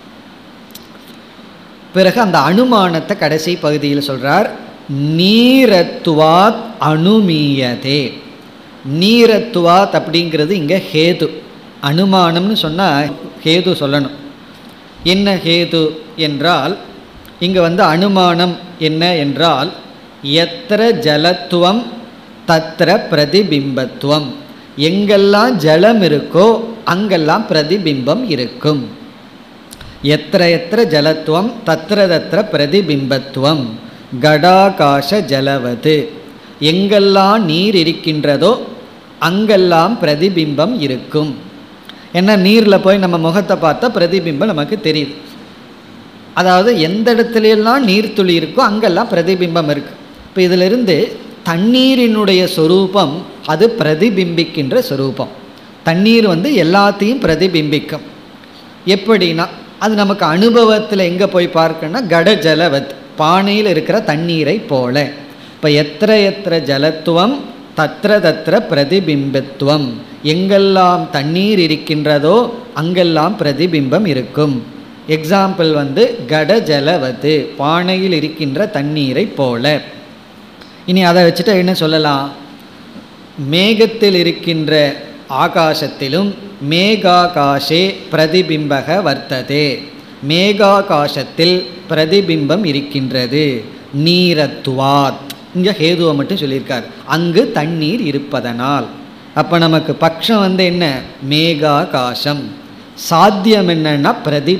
பிறகு அந்த அனுமானத்தை கடைசி பகுதியில் சொல்றார் நீரத்துவாத் அணுமீயதே நீரத்துவாத் அப்படிங்கிறது இங்கே ஹேது அனுமானம்னு சொன்னால் ஹேது சொல்லணும் என்ன ஹேது என்றால் இங்கே வந்து அனுமானம் என்ன என்றால் எத்திர ஜலத்துவம் தத்திர பிரதிபிம்பத்துவம் எங்கெல்லாம் ஜலம் இருக்கோ அங்கெல்லாம் பிரதிபிம்பம் இருக்கும் எத்திர எத்திர ஜலத்துவம் தத்திர தத்திர பிரதிபிம்பத்துவம் கடாகாச ஜலவது எங்கெல்லாம் நீர் இருக்கின்றதோ அங்கெல்லாம் பிரதிபிம்பம் இருக்கும் ஏன்னா நீரில் போய் நம்ம முகத்தை பார்த்தா பிரதிபிம்பம் நமக்கு தெரியுது அதாவது எந்த இடத்துலையெல்லாம் நீர்த்துளி இருக்கோ அங்கெல்லாம் பிரதிபிம்பம் இருக்குது இப்போ இதிலிருந்து தண்ணீரினுடைய சொரூபம் அது பிரதிபிம்பிக்கின்ற சொரூபம் தண்ணீர் வந்து எல்லாத்தையும் பிரதிபிம்பிக்கும் எப்படின்னா அது நமக்கு அனுபவத்தில் எங்கே போய் பார்க்கணும்னா கட ஜலவத் பானையில் இருக்கிற தண்ணீரை போல இப்போ எத்திர எத்திர ஜலத்துவம் தத்திர தத்திர பிரதிபிம்பத்துவம் எங்கெல்லாம் தண்ணீர் இருக்கின்றதோ அங்கெல்லாம் பிரதிபிம்பம் இருக்கும் எக்ஸாம்பிள் வந்து கட ஜலவது பானையில் இருக்கின்ற தண்ணீரை போல இனி அதை வச்சுட்டு என்ன சொல்லலாம் மேகத்தில் இருக்கின்ற ஆகாசத்திலும் மேகாகாசே பிரதிபிம்பக வர்த்ததே மேகாகாசத்தில் பிரதிபிம்பம் இருக்கின்றது நீரத்துவாத் இங்கே ஹேதுவை மட்டும் சொல்லியிருக்கார் அங்கு தண்ணீர் இருப்பதனால் அப்போ நமக்கு பட்சம் வந்து என்ன மேகாகாசம் சாத்தியம் என்னன்னா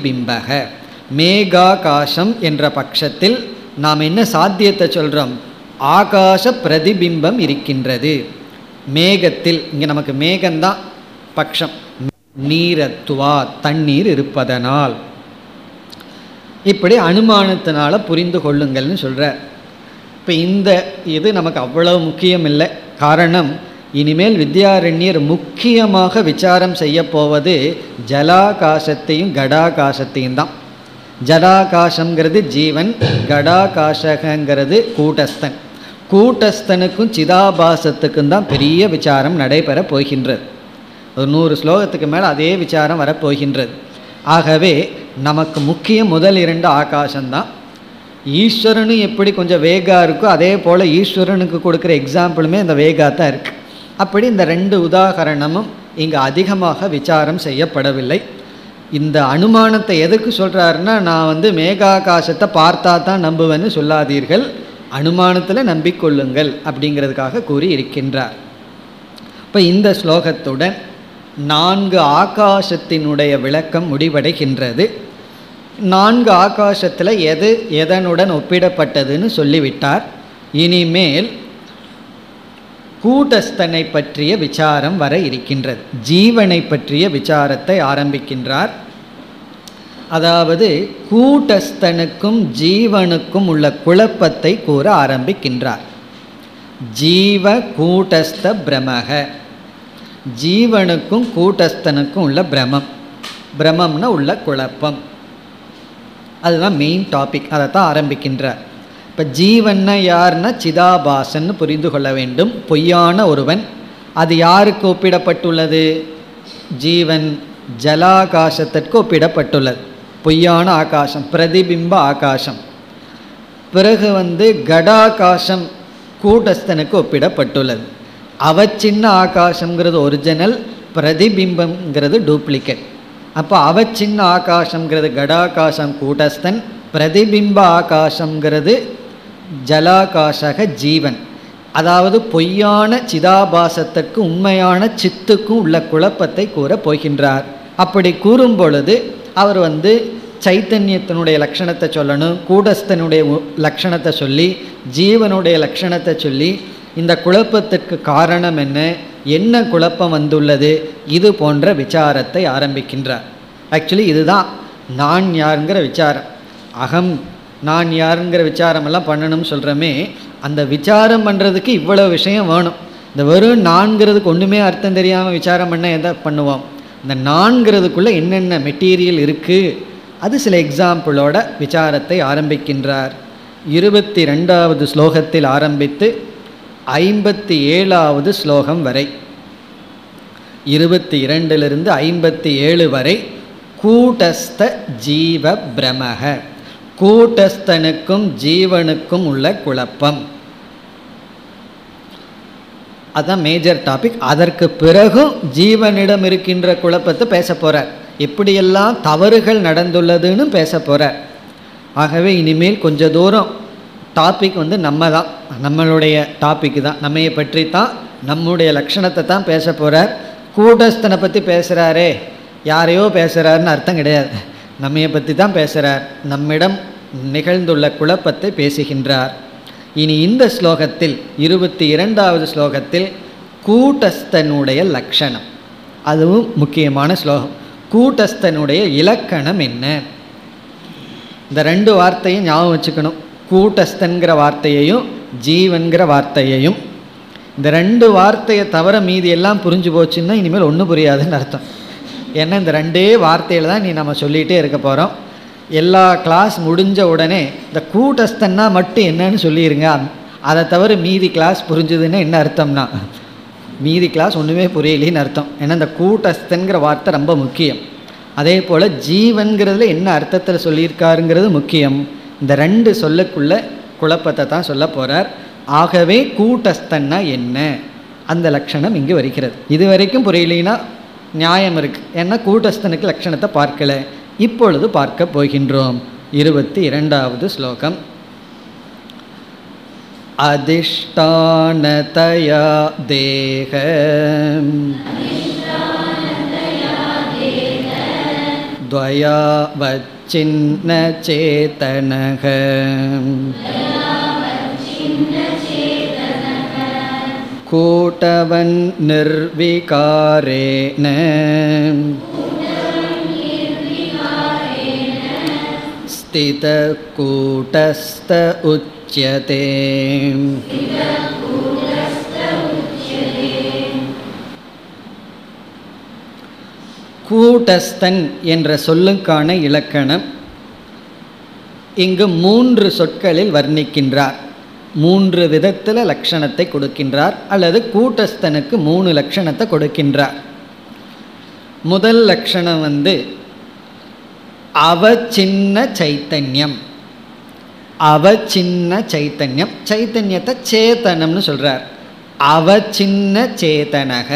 பிரதிபிம்பக மேகாகாசம் என்ற பட்சத்தில் நாம் என்ன சாத்தியத்தை சொல்கிறோம் ஆகாச பிரதிபிம்பம் இருக்கின்றது மேகத்தில் இங்கே நமக்கு மேகம்தான் பட்சம் நீரத்துவா தண்ணீர் இருப்பதனால் இப்படி அனுமானத்தினால புரிந்து கொள்ளுங்கள்னு சொல்கிறார் இப்போ இந்த இது நமக்கு அவ்வளவு முக்கியம் இல்லை காரணம் இனிமேல் வித்யாரண்யர் முக்கியமாக விசாரம் செய்ய போவது ஜலாகாசத்தையும் கடாகாசத்தையும் தான் ஜடாகாசங்கிறது ஜீவன் கடாகாசகங்கிறது கூட்டஸ்தன் கூட்டஸ்தனுக்கும் சிதாபாசத்துக்கும் தான் பெரிய விசாரம் நடைபெற போகின்றது ஒரு நூறு ஸ்லோகத்துக்கு மேலே அதே விசாரம் வரப்போகின்றது ஆகவே நமக்கு முக்கிய முதல் இரண்டு ஆகாசம்தான் ஈஸ்வரனும் எப்படி கொஞ்சம் வேகா இருக்கோ அதே போல் ஈஸ்வரனுக்கு கொடுக்குற எக்ஸாம்பிளுமே இந்த வேகா தான் இருக்குது அப்படி இந்த ரெண்டு உதாகரணமும் இங்கே அதிகமாக விசாரம் செய்யப்படவில்லை இந்த அனுமானத்தை எதுக்கு சொல்கிறாருன்னா நான் வந்து மேகாகாசத்தை பார்த்தா தான் நம்புவேன்னு சொல்லாதீர்கள் அனுமானத்தில் நம்பிக்கொள்ளுங்கள் அப்படிங்கிறதுக்காக கூறி இருக்கின்றார் இப்போ இந்த ஸ்லோகத்துடன் நான்கு ஆகாசத்தினுடைய விளக்கம் முடிவடைகின்றது நான்கு ஆகாசத்தில் எது எதனுடன் ஒப்பிடப்பட்டதுன்னு சொல்லிவிட்டார் இனிமேல் கூட்டஸ்தனை பற்றிய விசாரம் வர இருக்கின்றது ஜீவனை பற்றிய விசாரத்தை ஆரம்பிக்கின்றார் அதாவது கூட்டஸ்தனுக்கும் ஜீவனுக்கும் உள்ள குழப்பத்தை கூற ஆரம்பிக்கின்றார் ஜீவ கூட்டஸ்த பிரமக ஜீவனுக்கும் கூட்டஸ்தனுக்கும் உள்ள பிரமம் பிரமம்னா உள்ள குழப்பம் அதுதான் மெயின் டாபிக் அதை தான் ஆரம்பிக்கின்றார் இப்போ ஜீவன்னா யாருன்னா சிதாபாசன்னு புரிந்து கொள்ள வேண்டும் பொய்யான ஒருவன் அது யாருக்கு ஒப்பிடப்பட்டுள்ளது ஜீவன் ஜலாகாசத்திற்கு ஒப்பிடப்பட்டுள்ளது பொய்யான ஆகாசம் பிரதிபிம்ப ஆகாசம் பிறகு வந்து கடாகாசம் கூட்டஸ்தனுக்கு ஒப்பிடப்பட்டுள்ளது அவச்சின்ன ஆகாசங்கிறது ஒரிஜினல் பிரதிபிம்பம்ங்கிறது டூப்ளிகேட் அப்போ அவச்சின்ன ஆகாசங்கிறது கடாகாசம் கூட்டஸ்தன் பிரதிபிம்ப ஆகாசங்கிறது ஜலாகாசக ஜீவன் அதாவது பொய்யான சிதாபாசத்துக்கு உண்மையான சித்துக்கும் உள்ள குழப்பத்தை கூற போகின்றார் அப்படி கூறும் பொழுது அவர் வந்து சைத்தன்யத்தினுடைய லட்சணத்தை சொல்லணும் கூடஸ்தனுடைய லட்சணத்தை சொல்லி ஜீவனுடைய லட்சணத்தை சொல்லி இந்த குழப்பத்திற்கு காரணம் என்ன என்ன குழப்பம் வந்துள்ளது இது போன்ற விசாரத்தை ஆரம்பிக்கின்றார் ஆக்சுவலி இதுதான் நான் யாருங்கிற விசாரம் அகம் நான் யாருங்கிற விசாரமெல்லாம் பண்ணணும்னு சொல்கிறோமே அந்த விசாரம் பண்ணுறதுக்கு இவ்வளோ விஷயம் வேணும் இந்த வெறும் நான்கிறதுக்கு ஒன்றுமே அர்த்தம் தெரியாமல் விசாரம் பண்ண எதை பண்ணுவோம் இந்த நான்கிறதுக்குள்ளே என்னென்ன மெட்டீரியல் இருக்குது அது சில எக்ஸாம்பிளோட விசாரத்தை ஆரம்பிக்கின்றார் இருபத்தி ரெண்டாவது ஸ்லோகத்தில் ஆரம்பித்து ஐம்பத்தி ஏழாவது ஸ்லோகம் வரை இருபத்தி இரண்டிலிருந்து ஐம்பத்தி ஏழு வரை கூட்டஸ்த ஜீவ பிரமக கூட்டஸ்தனுக்கும் ஜீவனுக்கும் உள்ள குழப்பம் அதுதான் மேஜர் டாபிக் அதற்கு பிறகும் ஜீவனிடம் இருக்கின்ற குழப்பத்தை பேச போகிறார் எப்படியெல்லாம் தவறுகள் நடந்துள்ளதுன்னு பேச போகிறார் ஆகவே இனிமேல் கொஞ்ச தூரம் டாபிக் வந்து நம்ம தான் நம்மளுடைய டாபிக் தான் நம்மையை பற்றி தான் நம்முடைய லட்சணத்தை தான் பேச போகிறார் கூட்டஸ்தனை பற்றி பேசுகிறாரே யாரையோ பேசுகிறாருன்னு அர்த்தம் கிடையாது நம்மையை பற்றி தான் பேசுகிறார் நம்மிடம் நிகழ்ந்துள்ள குழப்பத்தை பேசுகின்றார் இனி இந்த ஸ்லோகத்தில் இருபத்தி இரண்டாவது ஸ்லோகத்தில் கூட்டஸ்தனுடைய லட்சணம் அதுவும் முக்கியமான ஸ்லோகம் கூட்டஸ்தனுடைய இலக்கணம் என்ன இந்த ரெண்டு வார்த்தையும் ஞாபகம் வச்சுக்கணும் கூட்டஸ்தன்கிற வார்த்தையையும் ஜீவன்கிற வார்த்தையையும் இந்த ரெண்டு வார்த்தையை தவிர மீதி எல்லாம் புரிஞ்சு போச்சுன்னா இனிமேல் ஒன்றும் புரியாதுன்னு அர்த்தம் ஏன்னா இந்த ரெண்டே வார்த்தையில் தான் நீ நம்ம சொல்லிகிட்டே இருக்க போகிறோம் எல்லா கிளாஸ் முடிஞ்ச உடனே இந்த கூட்டஸ்தன்னா மட்டும் என்னன்னு சொல்லிடுங்க அதை தவிர மீதி கிளாஸ் புரிஞ்சுதுன்னா என்ன அர்த்தம்னா மீதி கிளாஸ் ஒன்றுமே புரியலின்னு அர்த்தம் ஏன்னா இந்த கூட்டஸ்தன்கிற வார்த்தை ரொம்ப முக்கியம் அதே போல் ஜீவன்கிறதுல என்ன அர்த்தத்தில் சொல்லியிருக்காருங்கிறது முக்கியம் இந்த ரெண்டு சொல்லுக்குள்ள குழப்பத்தை தான் சொல்ல போகிறார் ஆகவே கூட்டஸ்தன்னா என்ன அந்த லட்சணம் இங்கு வருகிறது இது வரைக்கும் புரியலைன்னா நியாயம் இருக்குது ஏன்னா கூட்டஸ்தனுக்கு லட்சணத்தை பார்க்கல இப்பொழுது பார்க்க போகின்றோம் இருபத்தி இரண்டாவது ஸ்லோகம் அதிஷ்டானதயா தேக द्वयावच्छिन्न चेतनः கூட்டவன் நிர்விகாரேன स्थितकूटस्थ उच्यते கூட்டஸ்தன் என்ற சொல்லுக்கான இலக்கணம் இங்கு மூன்று சொற்களில் வர்ணிக்கின்றார் மூன்று விதத்தில் லட்சணத்தை கொடுக்கின்றார் அல்லது கூட்டஸ்தனுக்கு மூணு லட்சணத்தை கொடுக்கின்றார் முதல் லட்சணம் வந்து அவச்சின்ன சைத்தன்யம் அவச்சின்ன சைத்தன்யம் சைத்தன்யத்தை சேத்தனம்னு சொல்றார் அவச்சின்ன சேதனக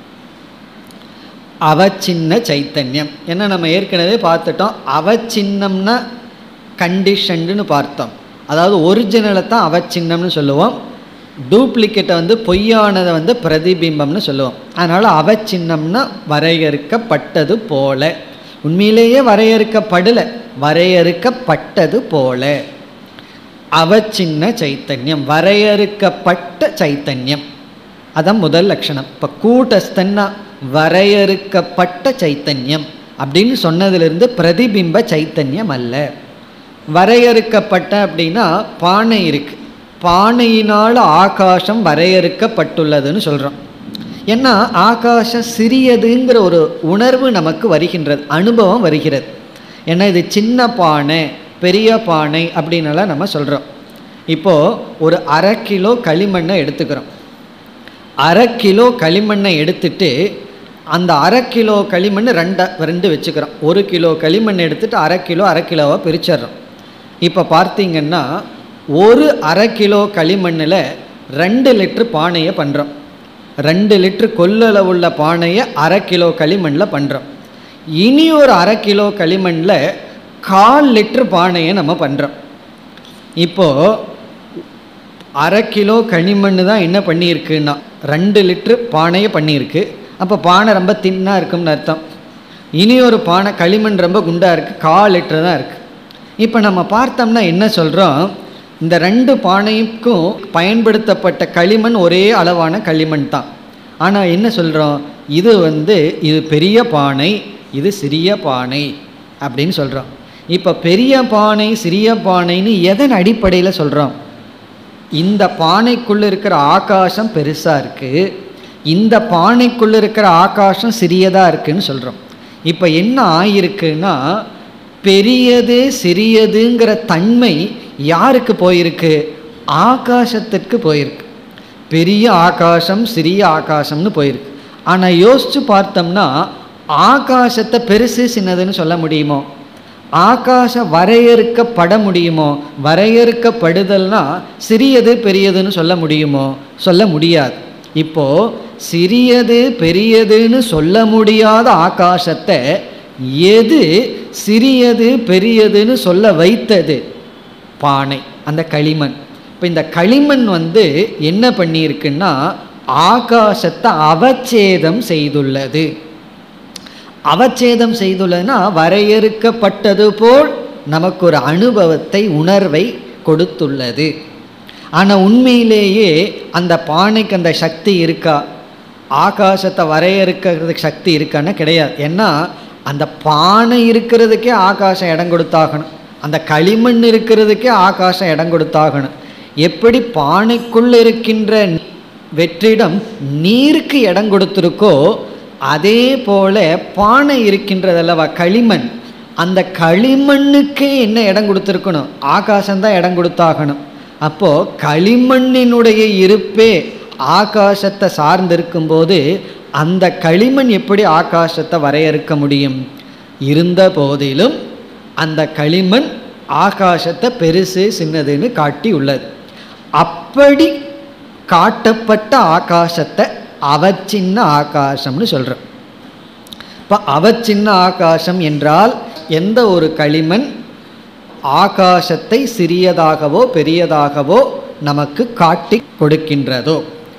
அவச்சின்ன சைத்தன்யம் ஏன்னா நம்ம ஏற்கனவே பார்த்துட்டோம் அவச்சின்னம்னா கண்டிஷன்டுன்னு பார்த்தோம் அதாவது ஒரிஜினலை தான் அவச்சின்னம்னு சொல்லுவோம் டூப்ளிகேட்டை வந்து பொய்யானதை வந்து பிரதிபிம்பம்னு சொல்லுவோம் அதனால் அவச்சின்னம்னா வரையறுக்கப்பட்டது போல உண்மையிலேயே வரையறுக்கப்படலை வரையறுக்கப்பட்டது போல அவச்சின்ன சைத்தன்யம் வரையறுக்கப்பட்ட சைத்தன்யம் அதான் முதல் லட்சணம் இப்போ கூட்டஸ்தன்னா வரையறுக்கப்பட்ட சைத்தன்யம் அப்படின்னு சொன்னதிலிருந்து பிரதிபிம்ப சைத்தன்யம் அல்ல வரையறுக்கப்பட்ட அப்படின்னா பானை இருக்கு பானையினால் ஆகாசம் வரையறுக்கப்பட்டுள்ளதுன்னு சொல்கிறோம் ஏன்னா ஆகாசம் சிறியதுங்கிற ஒரு உணர்வு நமக்கு வருகின்றது அனுபவம் வருகிறது ஏன்னா இது சின்ன பானை பெரிய பானை அப்படின்னலாம் நம்ம சொல்கிறோம் இப்போது ஒரு அரை கிலோ களிமண்ணை எடுத்துக்கிறோம் அரை கிலோ களிமண்ணை எடுத்துட்டு அந்த அரை கிலோ களிமண் ரெண்டா ரெண்டு வச்சுக்கிறோம் ஒரு கிலோ களிமண் எடுத்துட்டு அரை கிலோ அரை கிலோவாக பிரிச்சிடுறோம் இப்போ பார்த்தீங்கன்னா ஒரு அரை கிலோ களிமண்ணில் ரெண்டு லிட்ரு பானையை பண்ணுறோம் ரெண்டு லிட்ரு கொள்ளளவுள்ள பானையை அரை கிலோ களிமண்ணில் பண்ணுறோம் இனி ஒரு அரை கிலோ களிமண்ணில் கால் லிட்ரு பானையை நம்ம பண்ணுறோம் இப்போது அரை கிலோ களிமண் தான் என்ன பண்ணியிருக்குன்னா ரெண்டு லிட்ரு பானையை பண்ணியிருக்கு அப்போ பானை ரொம்ப தின்னாக இருக்கும்னு அர்த்தம் இனி ஒரு பானை களிமண் ரொம்ப குண்டாக இருக்குது கால் லிட்டர் தான் இருக்குது இப்போ நம்ம பார்த்தோம்னா என்ன சொல்கிறோம் இந்த ரெண்டு பானைக்கும் பயன்படுத்தப்பட்ட களிமண் ஒரே அளவான களிமண் தான் ஆனால் என்ன சொல்கிறோம் இது வந்து இது பெரிய பானை இது சிறிய பானை அப்படின்னு சொல்கிறோம் இப்போ பெரிய பானை சிறிய பானைன்னு எதன் அடிப்படையில் சொல்கிறோம் இந்த பானைக்குள்ளே இருக்கிற ஆகாசம் பெருசாக இருக்குது இந்த பானைக்குள்ளே இருக்கிற ஆகாசம் சிறியதாக இருக்குன்னு சொல்கிறோம் இப்போ என்ன ஆயிருக்குன்னா பெரியது சிறியதுங்கிற தன்மை யாருக்கு போயிருக்கு ஆகாசத்திற்கு போயிருக்கு பெரிய ஆகாசம் சிறிய ஆகாசம்னு போயிருக்கு ஆனால் யோசித்து பார்த்தோம்னா ஆகாசத்தை பெருசு சின்னதுன்னு சொல்ல முடியுமோ ஆகாசம் வரையறுக்கப்பட முடியுமோ வரையறுக்கப்படுதல்னா சிறியது பெரியதுன்னு சொல்ல முடியுமோ சொல்ல முடியாது இப்போ சிறியது பெரியதுன்னு சொல்ல முடியாத ஆகாசத்தை எது சிறியது பெரியதுன்னு சொல்ல வைத்தது பானை அந்த களிமண் இப்போ இந்த களிமண் வந்து என்ன பண்ணியிருக்குன்னா ஆகாசத்தை அவச்சேதம் செய்துள்ளது அவச்சேதம் செய்துள்ளதுன்னா வரையறுக்கப்பட்டது போல் நமக்கு ஒரு அனுபவத்தை உணர்வை கொடுத்துள்ளது ஆனால் உண்மையிலேயே அந்த பானைக்கு அந்த சக்தி இருக்கா ஆகாசத்தை வரையறுக்கிறதுக்கு சக்தி இருக்கான்னு கிடையாது ஏன்னா அந்த பானை இருக்கிறதுக்கே ஆகாசம் இடம் கொடுத்தாகணும் அந்த களிமண் இருக்கிறதுக்கே ஆகாசம் இடம் கொடுத்தாகணும் எப்படி பானைக்குள் இருக்கின்ற வெற்றிடம் நீருக்கு இடம் கொடுத்துருக்கோ அதே போல பானை இருக்கின்றதல்லவா களிமண் அந்த களிமண்ணுக்கே என்ன இடம் கொடுத்துருக்கணும் ஆகாசம்தான் இடம் கொடுத்தாகணும் அப்போது களிமண்ணினுடைய இருப்பே ஆகாசத்தை சார்ந்திருக்கும்போது அந்த களிமண் எப்படி ஆகாசத்தை வரையறுக்க முடியும் இருந்த போதிலும் அந்த களிமண் ஆகாசத்தை பெருசு சின்னதுன்னு காட்டி உள்ளது அப்படி காட்டப்பட்ட ஆகாசத்தை அவச்சின்ன ஆகாசம்னு சொல்கிறோம் இப்போ அவச்சின்ன ஆகாசம் என்றால் எந்த ஒரு களிமண் ஆகாசத்தை சிறியதாகவோ பெரியதாகவோ நமக்கு காட்டி கொடுக்கின்றதோ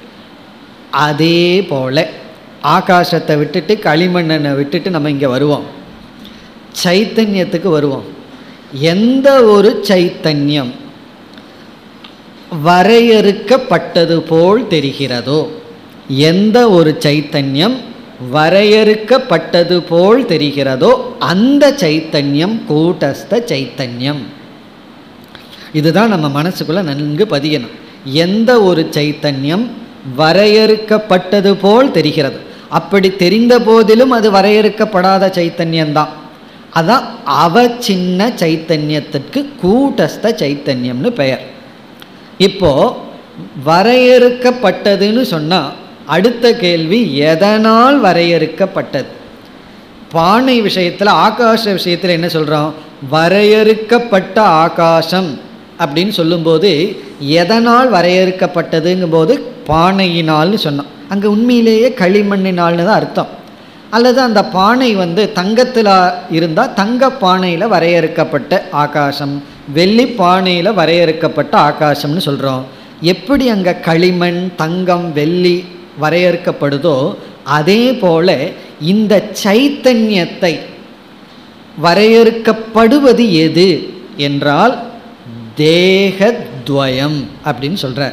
அதே போல ஆகாசத்தை விட்டுட்டு களிமண்ணனை விட்டுட்டு நம்ம இங்கே வருவோம் சைத்தன்யத்துக்கு வருவோம் எந்த ஒரு சைத்தன்யம் வரையறுக்கப்பட்டது போல் தெரிகிறதோ எந்த ஒரு சைத்தன்யம் வரையறுக்கப்பட்டது போல் தெரிகிறதோ அந்த சைத்தன்யம் கூட்டஸ்த சைத்தன்யம் இதுதான் நம்ம மனசுக்குள்ள நன்கு பதியணும் எந்த ஒரு சைத்தன்யம் வரையறுக்கப்பட்டது போல் தெரிகிறது அப்படி தெரிந்த போதிலும் அது வரையறுக்கப்படாத சைத்தன்யம்தான் அதான் அவச்சின்ன சைத்தன்யத்திற்கு கூட்டஸ்த சைத்தன்யம்னு பெயர் இப்போ வரையறுக்கப்பட்டதுன்னு சொன்னால் அடுத்த கேள்வி எதனால் வரையறுக்கப்பட்டது பானை விஷயத்தில் ஆகாச விஷயத்தில் என்ன சொல்கிறோம் வரையறுக்கப்பட்ட ஆகாசம் அப்படின்னு சொல்லும்போது எதனால் வரையறுக்கப்பட்டதுங்கும் போது பானையினால்னு சொன்னோம் அங்கே உண்மையிலேயே களிமண்ணினால்னு தான் அர்த்தம் அல்லது அந்த பானை வந்து தங்கத்தில் இருந்தால் தங்க பானையில் வரையறுக்கப்பட்ட ஆகாசம் வெள்ளி பானையில் வரையறுக்கப்பட்ட ஆகாசம்னு சொல்கிறோம் எப்படி அங்கே களிமண் தங்கம் வெள்ளி வரையறுக்கப்படுதோ அதே போல இந்த சைத்தன்யத்தை வரையறுக்கப்படுவது எது என்றால் தேகத்வயம் அப்படின்னு சொல்கிறார்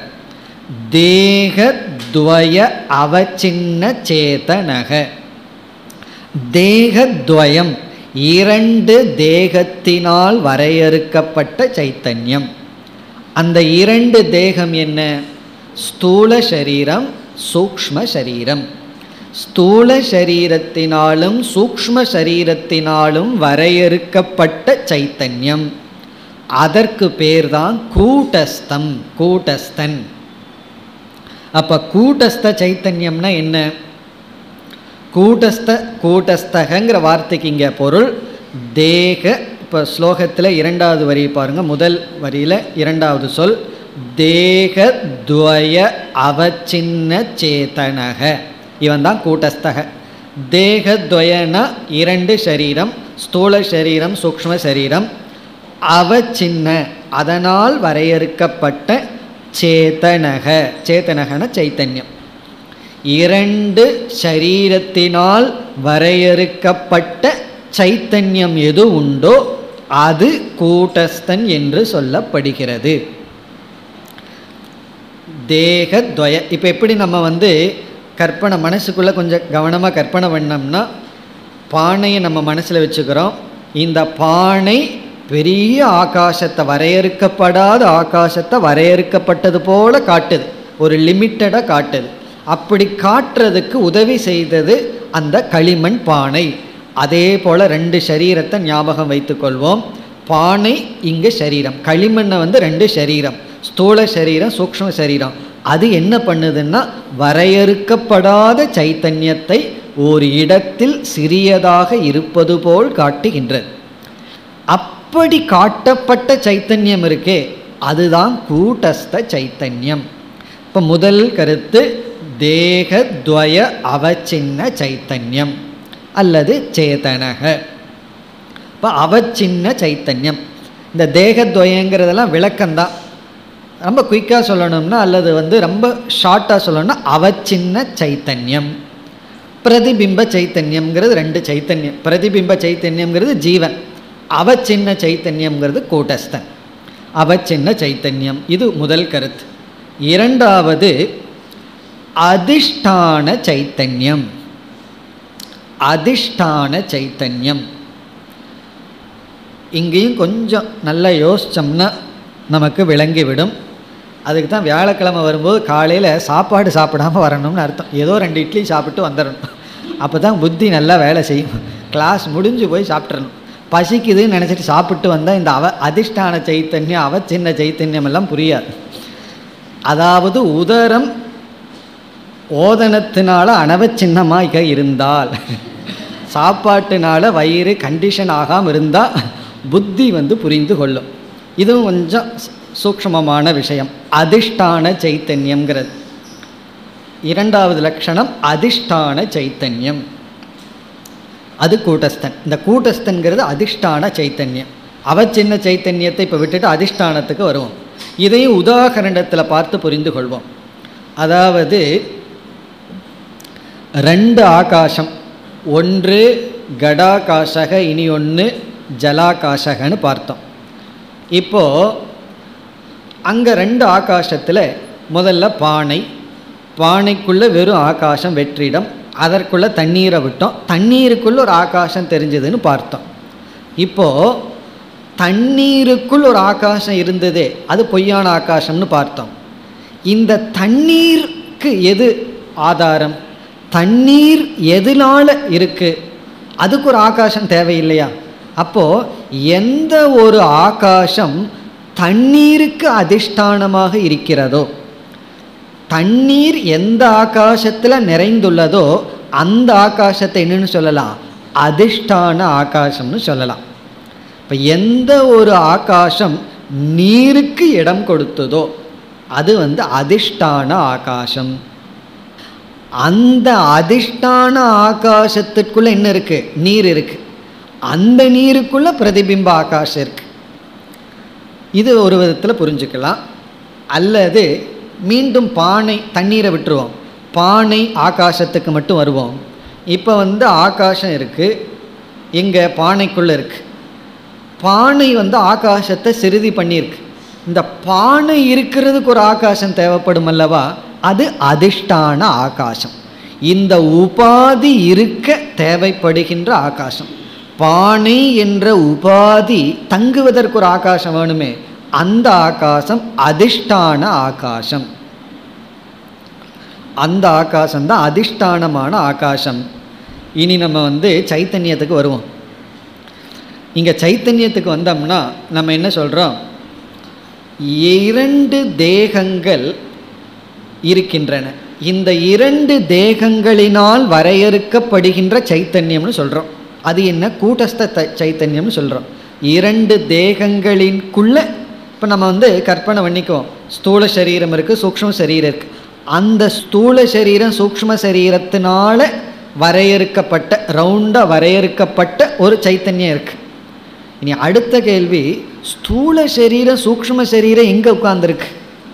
தேகத்வய அவச்சின்ன சேதனக தேகத்வயம் இரண்டு தேகத்தினால் வரையறுக்கப்பட்ட சைத்தன்யம் அந்த இரண்டு தேகம் என்ன ஸ்தூல சரீரம் சூக்ஷ்ம சரீரம் ஸ்தூல சரீரத்தினாலும் சூக்ஷ்ம சரீரத்தினாலும் வரையறுக்கப்பட்ட சைத்தன்யம் அதற்கு பேர்தான் கூட்டஸ்தம் கூட்டஸ்தன் அப்ப கூட்டஸ்த சைத்தன்யம்னா என்ன கூட்டஸ்த கூட்டஸ்தகங்கிற வார்த்தைக்கு இங்கே பொருள் தேக இப்போ ஸ்லோகத்தில் இரண்டாவது வரி பாருங்க முதல் வரியில் இரண்டாவது சொல் தேகத்வய அவச்சின்ன சேதனக இவன் தான் கூட்டஸ்தக தேகத்வயனா இரண்டு சரீரம் ஸ்தூல சரீரம் சூக்ஷ்ம சரீரம் அவச்சின்ன அதனால் வரையறுக்கப்பட்ட சேதனக சேதனகன சைத்தன்யம் இரண்டு சரீரத்தினால் வரையறுக்கப்பட்ட சைத்தன்யம் எது உண்டோ அது கூட்டஸ்தன் என்று சொல்லப்படுகிறது தேகத்வய இப்போ எப்படி நம்ம வந்து கற்பனை மனசுக்குள்ளே கொஞ்சம் கவனமாக கற்பனை பண்ணோம்னா பானையை நம்ம மனசில் வச்சுக்கிறோம் இந்த பானை பெரிய ஆகாசத்தை வரையறுக்கப்படாத ஆகாசத்தை வரையறுக்கப்பட்டது போல காட்டுது ஒரு லிமிட்டடாக காட்டுது அப்படி காட்டுறதுக்கு உதவி செய்தது அந்த களிமண் பானை அதே போல் ரெண்டு சரீரத்தை ஞாபகம் வைத்துக்கொள்வோம் பானை இங்கே சரீரம் களிமண்ணை வந்து ரெண்டு சரீரம் ஸ்தூல சரீரம் சூக்ஷ்ம சரீரம் அது என்ன பண்ணுதுன்னா வரையறுக்கப்படாத சைத்தன்யத்தை ஒரு இடத்தில் சிறியதாக இருப்பது போல் காட்டுகின்றது அப்படி காட்டப்பட்ட சைத்தன்யம் இருக்கே அதுதான் கூட்டஸ்த சைத்தன்யம் இப்போ முதல் கருத்து தேகத்வய அவச்சின்ன சைத்தன்யம் அல்லது சேதனக இப்போ அவச்சின்ன சைத்தன்யம் இந்த தேகத்வயங்கிறதெல்லாம் விளக்கம்தான் ரொம்ப குயிக்காக சொல்லணும்னா அல்லது வந்து ரொம்ப ஷார்ட்டாக சொல்லணும்னா அவச்சின்ன சைத்தன்யம் பிரதிபிம்ப சைத்தன்யம்ங்கிறது ரெண்டு சைத்தன்யம் பிரதிபிம்ப சைத்தன்யம்ங்கிறது ஜீவன் அவச்சின்ன சைத்தன்யம்ங்கிறது கூட்டஸ்தன் அவச்சின்ன சைத்தன்யம் இது முதல் கருத்து இரண்டாவது அதிஷ்டான சைத்தன்யம் அதிஷ்டான சைத்தன்யம் இங்கேயும் கொஞ்சம் நல்லா யோசித்தோம்னா நமக்கு விளங்கிவிடும் அதுக்கு தான் வியாழக்கிழமை வரும்போது காலையில் சாப்பாடு சாப்பிடாம வரணும்னு அர்த்தம் ஏதோ ரெண்டு இட்லி சாப்பிட்டு வந்துடணும் அப்போ தான் புத்தி நல்லா வேலை செய்யும் கிளாஸ் முடிஞ்சு போய் சாப்பிட்றணும் பசிக்குதுன்னு நினச்சிட்டு சாப்பிட்டு வந்தால் இந்த அவ அதிஷ்டான சைத்தன்யம் அவ சின்ன சைத்தன்யம் எல்லாம் புரியாது அதாவது உதரம் ஓதனத்தினால அனவச்சின்னமாக இருந்தால் சாப்பாட்டுனால வயிறு கண்டிஷன் ஆகாமல் இருந்தால் புத்தி வந்து புரிந்து கொள்ளும் இதுவும் கொஞ்சம் சூக்ஷ்மமான விஷயம் அதிஷ்டான சைத்தன்யம்ங்கிறது இரண்டாவது லட்சணம் அதிஷ்டான சைத்தன்யம் அது கூட்டஸ்தன் இந்த கூட்டஸ்தன்கிறது அதிஷ்டான சைத்தன்யம் அவச்சின்ன சைத்தன்யத்தை இப்போ விட்டுட்டு அதிஷ்டானத்துக்கு வருவோம் இதையும் உதாகரணத்தில் பார்த்து புரிந்து கொள்வோம் அதாவது ரெண்டு ஆகாசம் ஒன்று கடாகாசக இனி ஒன்று ஜலாகாசகன்னு பார்த்தோம் இப்போது அங்கே ரெண்டு ஆகாசத்தில் முதல்ல பானை பானைக்குள்ளே வெறும் ஆகாசம் வெற்றிடம் அதற்குள்ளே தண்ணீரை விட்டோம் தண்ணீருக்குள்ள ஒரு ஆகாசம் தெரிஞ்சதுன்னு பார்த்தோம் இப்போது தண்ணீருக்குள் ஒரு ஆகாசம் இருந்ததே அது பொய்யான ஆகாசம்னு பார்த்தோம் இந்த தண்ணீருக்கு எது ஆதாரம் தண்ணீர் எதனால இருக்கு அதுக்கு ஒரு ஆகாசம் தேவையில்லையா அப்போ எந்த ஒரு ஆகாசம் தண்ணீருக்கு அதிஷ்டானமாக இருக்கிறதோ தண்ணீர் எந்த ஆகாசத்தில் நிறைந்துள்ளதோ அந்த ஆகாசத்தை என்னன்னு சொல்லலாம் அதிஷ்டான ஆகாசம்னு சொல்லலாம் இப்போ எந்த ஒரு ஆகாசம் நீருக்கு இடம் கொடுத்ததோ அது வந்து அதிஷ்டான ஆகாசம் அந்த அதிஷ்டான ஆகாசத்திற்குள்ள என்ன இருக்கு நீர் இருக்கு அந்த நீருக்குள்ள பிரதிபிம்ப ஆகாசம் இருக்கு இது ஒரு விதத்தில் புரிஞ்சுக்கலாம் அல்லது மீண்டும் பானை தண்ணீரை விட்டுருவோம் பானை ஆகாசத்துக்கு மட்டும் வருவோம் இப்போ வந்து ஆகாசம் இருக்குது இங்கே பானைக்குள்ளே இருக்குது பானை வந்து ஆகாசத்தை சிறுதி பண்ணியிருக்கு இந்த பானை இருக்கிறதுக்கு ஒரு ஆகாசம் தேவைப்படும் அல்லவா அது அதிஷ்டான ஆகாசம் இந்த உபாதி இருக்க தேவைப்படுகின்ற ஆகாசம் பானை என்ற உபாதி தங்குவதற்கு ஒரு ஆகாசம் வேணுமே அந்த ஆகாசம் அதிஷ்டான ஆகாசம் அந்த ஆகாசம் தான் அதிஷ்டானமான ஆகாசம் இனி நம்ம வந்து சைத்தன்யத்துக்கு வருவோம் இங்கே சைத்தன்யத்துக்கு வந்தோம்னா நம்ம என்ன சொல்கிறோம் இரண்டு தேகங்கள் இருக்கின்றன இந்த இரண்டு தேகங்களினால் வரையறுக்கப்படுகின்ற சைத்தன்யம்னு சொல்கிறோம் அது என்ன கூட்டஸ்த த சைத்தன்யம்னு சொல்கிறோம் இரண்டு தேகங்களின்குள்ள இப்போ நம்ம வந்து கற்பனை பண்ணிக்குவோம் ஸ்தூல சரீரம் இருக்குது சூக்ஷ்ம சரீரம் இருக்குது அந்த ஸ்தூல சரீரம் சூக்ஷ்ம சரீரத்தினால வரையறுக்கப்பட்ட ரவுண்டாக வரையறுக்கப்பட்ட ஒரு சைத்தன்யம் இருக்குது இனி அடுத்த கேள்வி ஸ்தூல சரீரம் சூக்ஷ்ம சரீரம் எங்கே உட்கார்ந்துருக்கு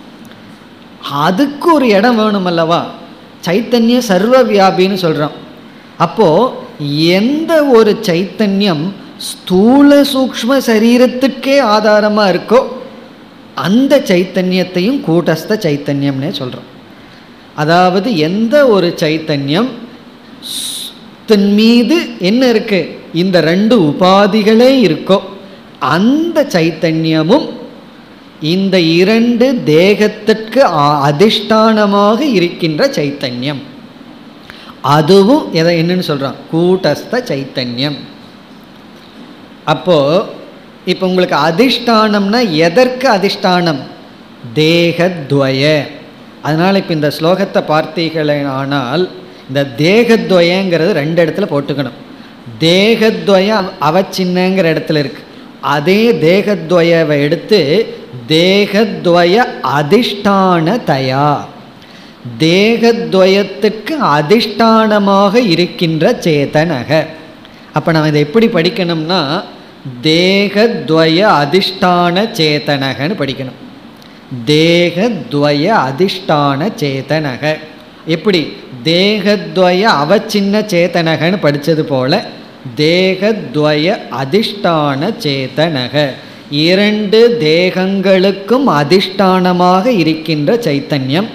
அதுக்கு ஒரு இடம் வேணும் அல்லவா சைத்தன்யம் சர்வ வியாபின்னு சொல்கிறோம் அப்போது எந்த ஒரு சைத்தன்யம் ஸ்தூல சூக்ஷ்ம சரீரத்துக்கே ஆதாரமாக இருக்கோ அந்த சைத்தன்யத்தையும் கூட்டஸ்த சைத்தன்யம்னே சொல்கிறோம் அதாவது எந்த ஒரு சைத்தன்யம் ஸ்- தன் மீது என்ன இருக்கு இந்த ரெண்டு உபாதிகளே இருக்கோ அந்த சைத்தன்யமும் இந்த இரண்டு தேகத்திற்கு ஆ- அதிஷ்டானமாக இருக்கின்ற சைத்தன்யம் அதுவும் எதை என்னன்னு சொல்கிறோம் கூட்டஸ்த சைத்தன்யம் அப்போது இப்போ உங்களுக்கு அதிஷ்டானம்னா எதற்கு அதிஷ்டானம் தேகத்வய அதனால் இப்போ இந்த ஸ்லோகத்தை பார்த்தீர்களே ஆனால் இந்த தேகத்வயங்கிறது ரெண்டு இடத்துல போட்டுக்கணும் தேகத்வய அவ- அவச்சின்னங்கிற இடத்துல இருக்கு அதே தேகத்வயவை எடுத்து தேகத்வய அதிஷ்டான தயா தேகத்வயத்துக்கு அதிஷ்டானமாக இருக்கின்ற சேதனக அப்போ நம்ம இதை எப்படி படிக்கணும்னா தேகத்வய அதிஷ்டான சேதனகன்னு படிக்கணும் தேகத்வய அதிஷ்டான சேதனக எப்படி தேகத்வய அவச்சின்ன சேதனகன்னு படித்தது போல தேகத்வய அதிஷ்டான சேதனக இரண்டு தேகங்களுக்கும் அதிஷ்டானமாக இருக்கின்ற சைத்தன்யம்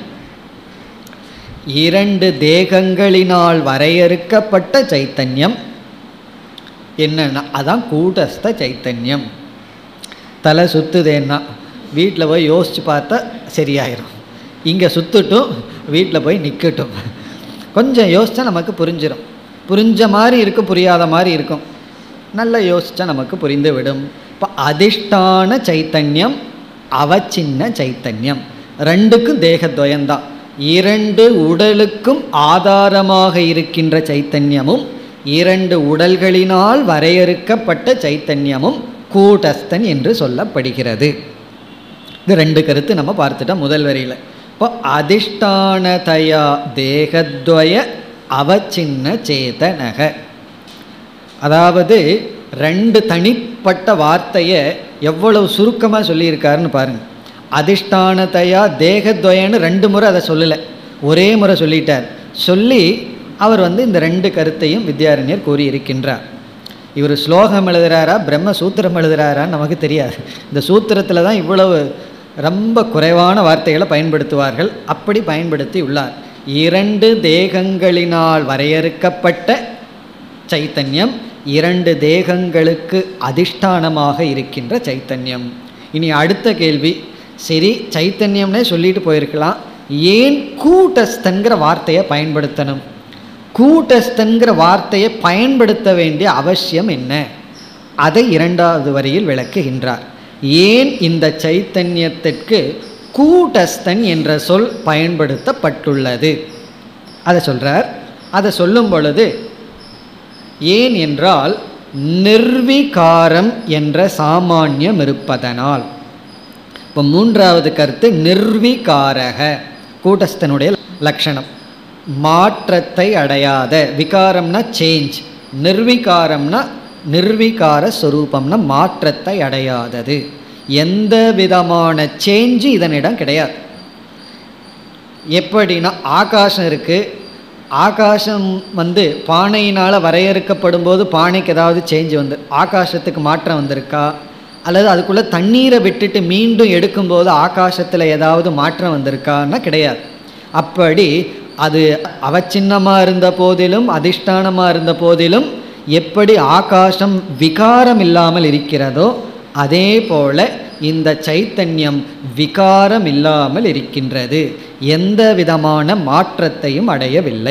இரண்டு தேகங்களினால் வரையறுக்கப்பட்ட சைத்தன்யம் என்னன்னா அதான் கூட்டஸ்த சைத்தன்யம் தலை சுத்துதேன்னா வீட்டில் போய் யோசித்து பார்த்தா சரியாயிரும் இங்கே சுத்துட்டும் வீட்டில் போய் நிற்கட்டும் கொஞ்சம் யோசித்தா நமக்கு புரிஞ்சிடும் புரிஞ்ச மாதிரி இருக்கும் புரியாத மாதிரி இருக்கும் நல்லா யோசித்தா நமக்கு புரிந்து விடும் இப்போ அதிஷ்டான சைத்தன்யம் அவச்சின்ன சைத்தன்யம் ரெண்டுக்கும் தேகத்வயம்தான் இரண்டு உடலுக்கும் ஆதாரமாக இருக்கின்ற சைத்தன்யமும் இரண்டு உடல்களினால் வரையறுக்கப்பட்ட சைத்தன்யமும் கூட்டஸ்தன் என்று சொல்லப்படுகிறது இது ரெண்டு கருத்து நம்ம பார்த்துட்டோம் முதல் வரியில் இப்போ அதிஷ்டானதயா தேகத்வய அவச்சின்ன சேதனக அதாவது ரெண்டு தனிப்பட்ட வார்த்தையை எவ்வளவு சுருக்கமாக சொல்லியிருக்காருன்னு பாருங்க அதிஷ்டானத்தையா தேகத்வயன்னு ரெண்டு முறை அதை சொல்லலை ஒரே முறை சொல்லிட்டார் சொல்லி அவர் வந்து இந்த ரெண்டு கருத்தையும் வித்யாரண்யர் கூறியிருக்கின்றார் இவர் ஸ்லோகம் எழுதுறாரா பிரம்ம சூத்திரம் எழுதுறாரான்னு நமக்கு தெரியாது இந்த சூத்திரத்தில் தான் இவ்வளவு ரொம்ப குறைவான வார்த்தைகளை பயன்படுத்துவார்கள் அப்படி பயன்படுத்தி உள்ளார் இரண்டு தேகங்களினால் வரையறுக்கப்பட்ட சைத்தன்யம் இரண்டு தேகங்களுக்கு அதிஷ்டானமாக இருக்கின்ற சைத்தன்யம் இனி அடுத்த கேள்வி சரி சைத்தன்யம்னே சொல்லிட்டு போயிருக்கலாம் ஏன் கூட்டஸ்தன்கிற வார்த்தையை பயன்படுத்தணும் கூட்டஸ்தன்கிற வார்த்தையை பயன்படுத்த வேண்டிய அவசியம் என்ன அதை இரண்டாவது வரியில் விளக்குகின்றார் ஏன் இந்த சைத்தன்யத்திற்கு கூட்டஸ்தன் என்ற சொல் பயன்படுத்தப்பட்டுள்ளது அதை சொல்றார் அதை சொல்லும் பொழுது ஏன் என்றால் நிர்விகாரம் என்ற சாமானியம் இருப்பதனால் இப்போ மூன்றாவது கருத்து நிர்விகாரக கூட்டஸ்தனுடைய லட்சணம் மாற்றத்தை அடையாத விகாரம்னா சேஞ்ச் நிர்விகாரம்னா நிர்விகார ஸ்வரூபம்னா மாற்றத்தை அடையாதது எந்த விதமான சேஞ்சு இதனிடம் கிடையாது எப்படின்னா ஆகாசம் இருக்குது ஆகாசம் வந்து பானையினால் வரையறுக்கப்படும் போது பானைக்கு ஏதாவது சேஞ்ச் வந்து ஆகாசத்துக்கு மாற்றம் வந்திருக்கா அல்லது அதுக்குள்ளே தண்ணீரை விட்டுட்டு மீண்டும் எடுக்கும்போது ஆகாசத்தில் ஏதாவது மாற்றம் வந்திருக்கான்னா கிடையாது அப்படி அது அவச்சின்னமாக இருந்த போதிலும் அதிஷ்டானமாக இருந்த போதிலும் எப்படி ஆகாசம் விகாரம் இல்லாமல் இருக்கிறதோ அதே போல இந்த சைத்தன்யம் விகாரம் இல்லாமல் இருக்கின்றது எந்த விதமான மாற்றத்தையும் அடையவில்லை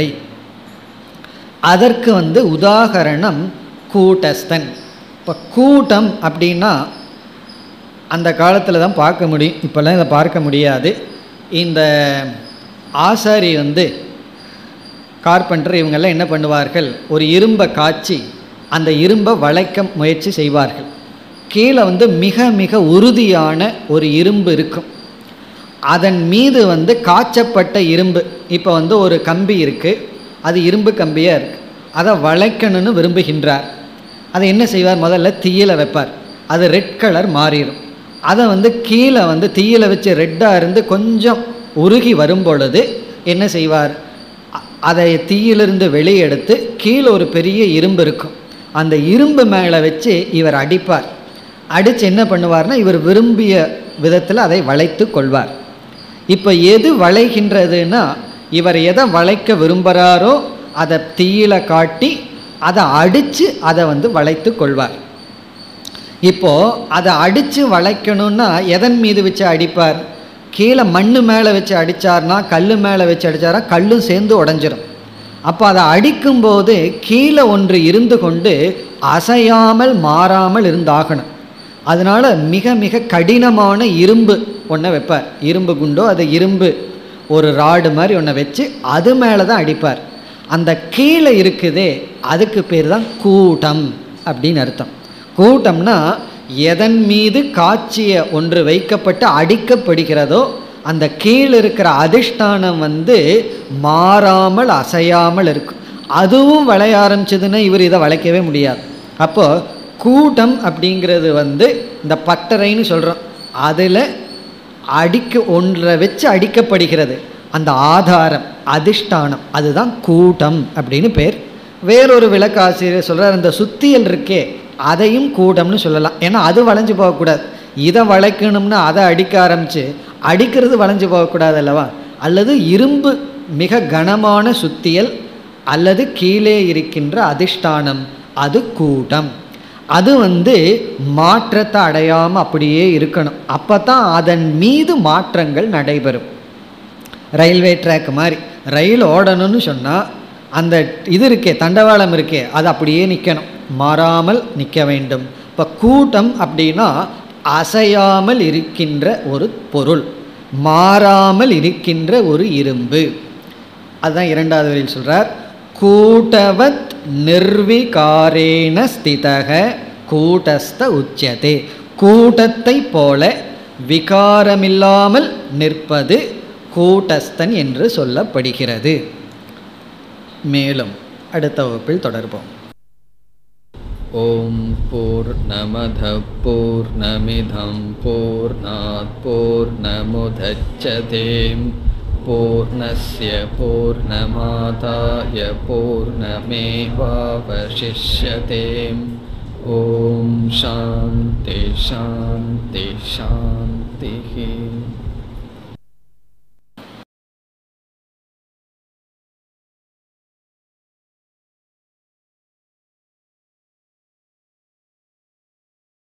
அதற்கு வந்து உதாகரணம் கூட்டஸ்தன் இப்போ கூட்டம் அப்படின்னா அந்த காலத்தில் தான் பார்க்க முடியும் இப்போல்லாம் இதை பார்க்க முடியாது இந்த ஆசாரி வந்து கார்பெண்டர் இவங்கெல்லாம் என்ன பண்ணுவார்கள் ஒரு இரும்பை காய்ச்சி அந்த இரும்பை வளைக்க முயற்சி செய்வார்கள் கீழே வந்து மிக மிக உறுதியான ஒரு இரும்பு இருக்கும் அதன் மீது வந்து காய்ச்சப்பட்ட இரும்பு இப்போ வந்து ஒரு கம்பி இருக்குது அது இரும்பு கம்பியாக இருக்குது அதை வளைக்கணும்னு விரும்புகின்றார் அதை என்ன செய்வார் முதல்ல தீயில வைப்பார் அது ரெட் கலர் மாறிடும் அதை வந்து கீழே வந்து தீயில வச்சு ரெட்டாக இருந்து கொஞ்சம் உருகி வரும் பொழுது என்ன செய்வார் அ- அதை தீயிலிருந்து வெளியே எடுத்து கீழே ஒரு பெரிய இரும்பு இருக்கும் அந்த இரும்பு மேலே வச்சு இவர் அடிப்பார் அடித்து என்ன பண்ணுவார்னா இவர் விரும்பிய விதத்தில் அதை வளைத்து கொள்வார் இப்போ எது வளைகின்றதுன்னா இவர் எதை வளைக்க விரும்புகிறாரோ அதை தீயில காட்டி அதை அடித்து அதை வந்து வளைத்து கொள்வார் இப்போ அதை அடித்து வளைக்கணும்னா எதன் மீது வச்சு அடிப்பார் கீழே மண்ணு மேலே வச்சு அடித்தார்னா கல் மேலே வச்சு அடித்தாரா கல்லும் சேர்ந்து உடஞ்சிரும் அப்போ அதை அடிக்கும்போது கீழே ஒன்று இருந்து கொண்டு அசையாமல் மாறாமல் இருந்தாகணும் அதனால மிக மிக கடினமான இரும்பு ஒன்றை வைப்பார் இரும்பு குண்டோ அது இரும்பு ஒரு ராடு மாதிரி ஒன்றை வச்சு அது மேலே தான் அடிப்பார் அந்த கீழே இருக்குதே அதுக்கு பேர் தான் கூட்டம் அப்படின்னு அர்த்தம் கூட்டம்னா எதன் மீது காட்சிய ஒன்று வைக்கப்பட்டு அடிக்கப்படுகிறதோ அந்த கீழ் இருக்கிற அதிஷ்டானம் வந்து மாறாமல் அசையாமல் இருக்கும் அதுவும் வளைய ஆரம்பிச்சதுன்னா இவர் இதை வளைக்கவே முடியாது அப்போ கூட்டம் அப்படிங்கிறது வந்து இந்த பட்டறைன்னு சொல்கிறோம் அதில் அடிக்க ஒன்றை வச்சு அடிக்கப்படுகிறது அந்த ஆதாரம் அதிஷ்டானம் அதுதான் கூட்டம் அப்படின்னு பேர் வேறொரு விளக்காசிரியர் சொல்கிறார் அந்த சுத்தியல் இருக்கே அதையும் கூட்டம்னு சொல்லலாம் ஏன்னா அது வளைஞ்சு போகக்கூடாது இதை வளைக்கணும்னா அதை அடிக்க ஆரம்பித்து அடிக்கிறது வளைஞ்சு போகக்கூடாது அல்லவா அல்லது இரும்பு மிக கனமான சுத்தியல் அல்லது கீழே இருக்கின்ற அதிஷ்டானம் அது கூட்டம் அது வந்து மாற்றத்தை அடையாமல் அப்படியே இருக்கணும் அப்போ தான் அதன் மீது மாற்றங்கள் நடைபெறும் ரயில்வே ட்ராக் மாதிரி ரயில் ஓடணும்னு சொன்னால் அந்த இது இருக்கே தண்டவாளம் இருக்கே அது அப்படியே நிற்கணும் மாறாமல் நிற்க வேண்டும் இப்போ கூட்டம் அப்படின்னா அசையாமல் இருக்கின்ற ஒரு பொருள் மாறாமல் இருக்கின்ற ஒரு இரும்பு அதுதான் இரண்டாவது வரியில் சொல்றார் கூட்டவத் நிர்விகாரேன ஸ்திதக கூட்டஸ்த உச்சதே கூட்டத்தை போல விகாரமில்லாமல் நிற்பது கூட்டஸ்தன் என்று சொல்லப்படுகிறது மேலும் அடுத்த வகுப்பில் தொடர்போம் ॐ पूर्णमधः पूर्णमिधं पूर्णात् पूर्णमुदच्छते पूर्णस्य पूर्णमादाय पूर्णमेवावशिष्यते ॐ शान्ति शान्ति शान्तिः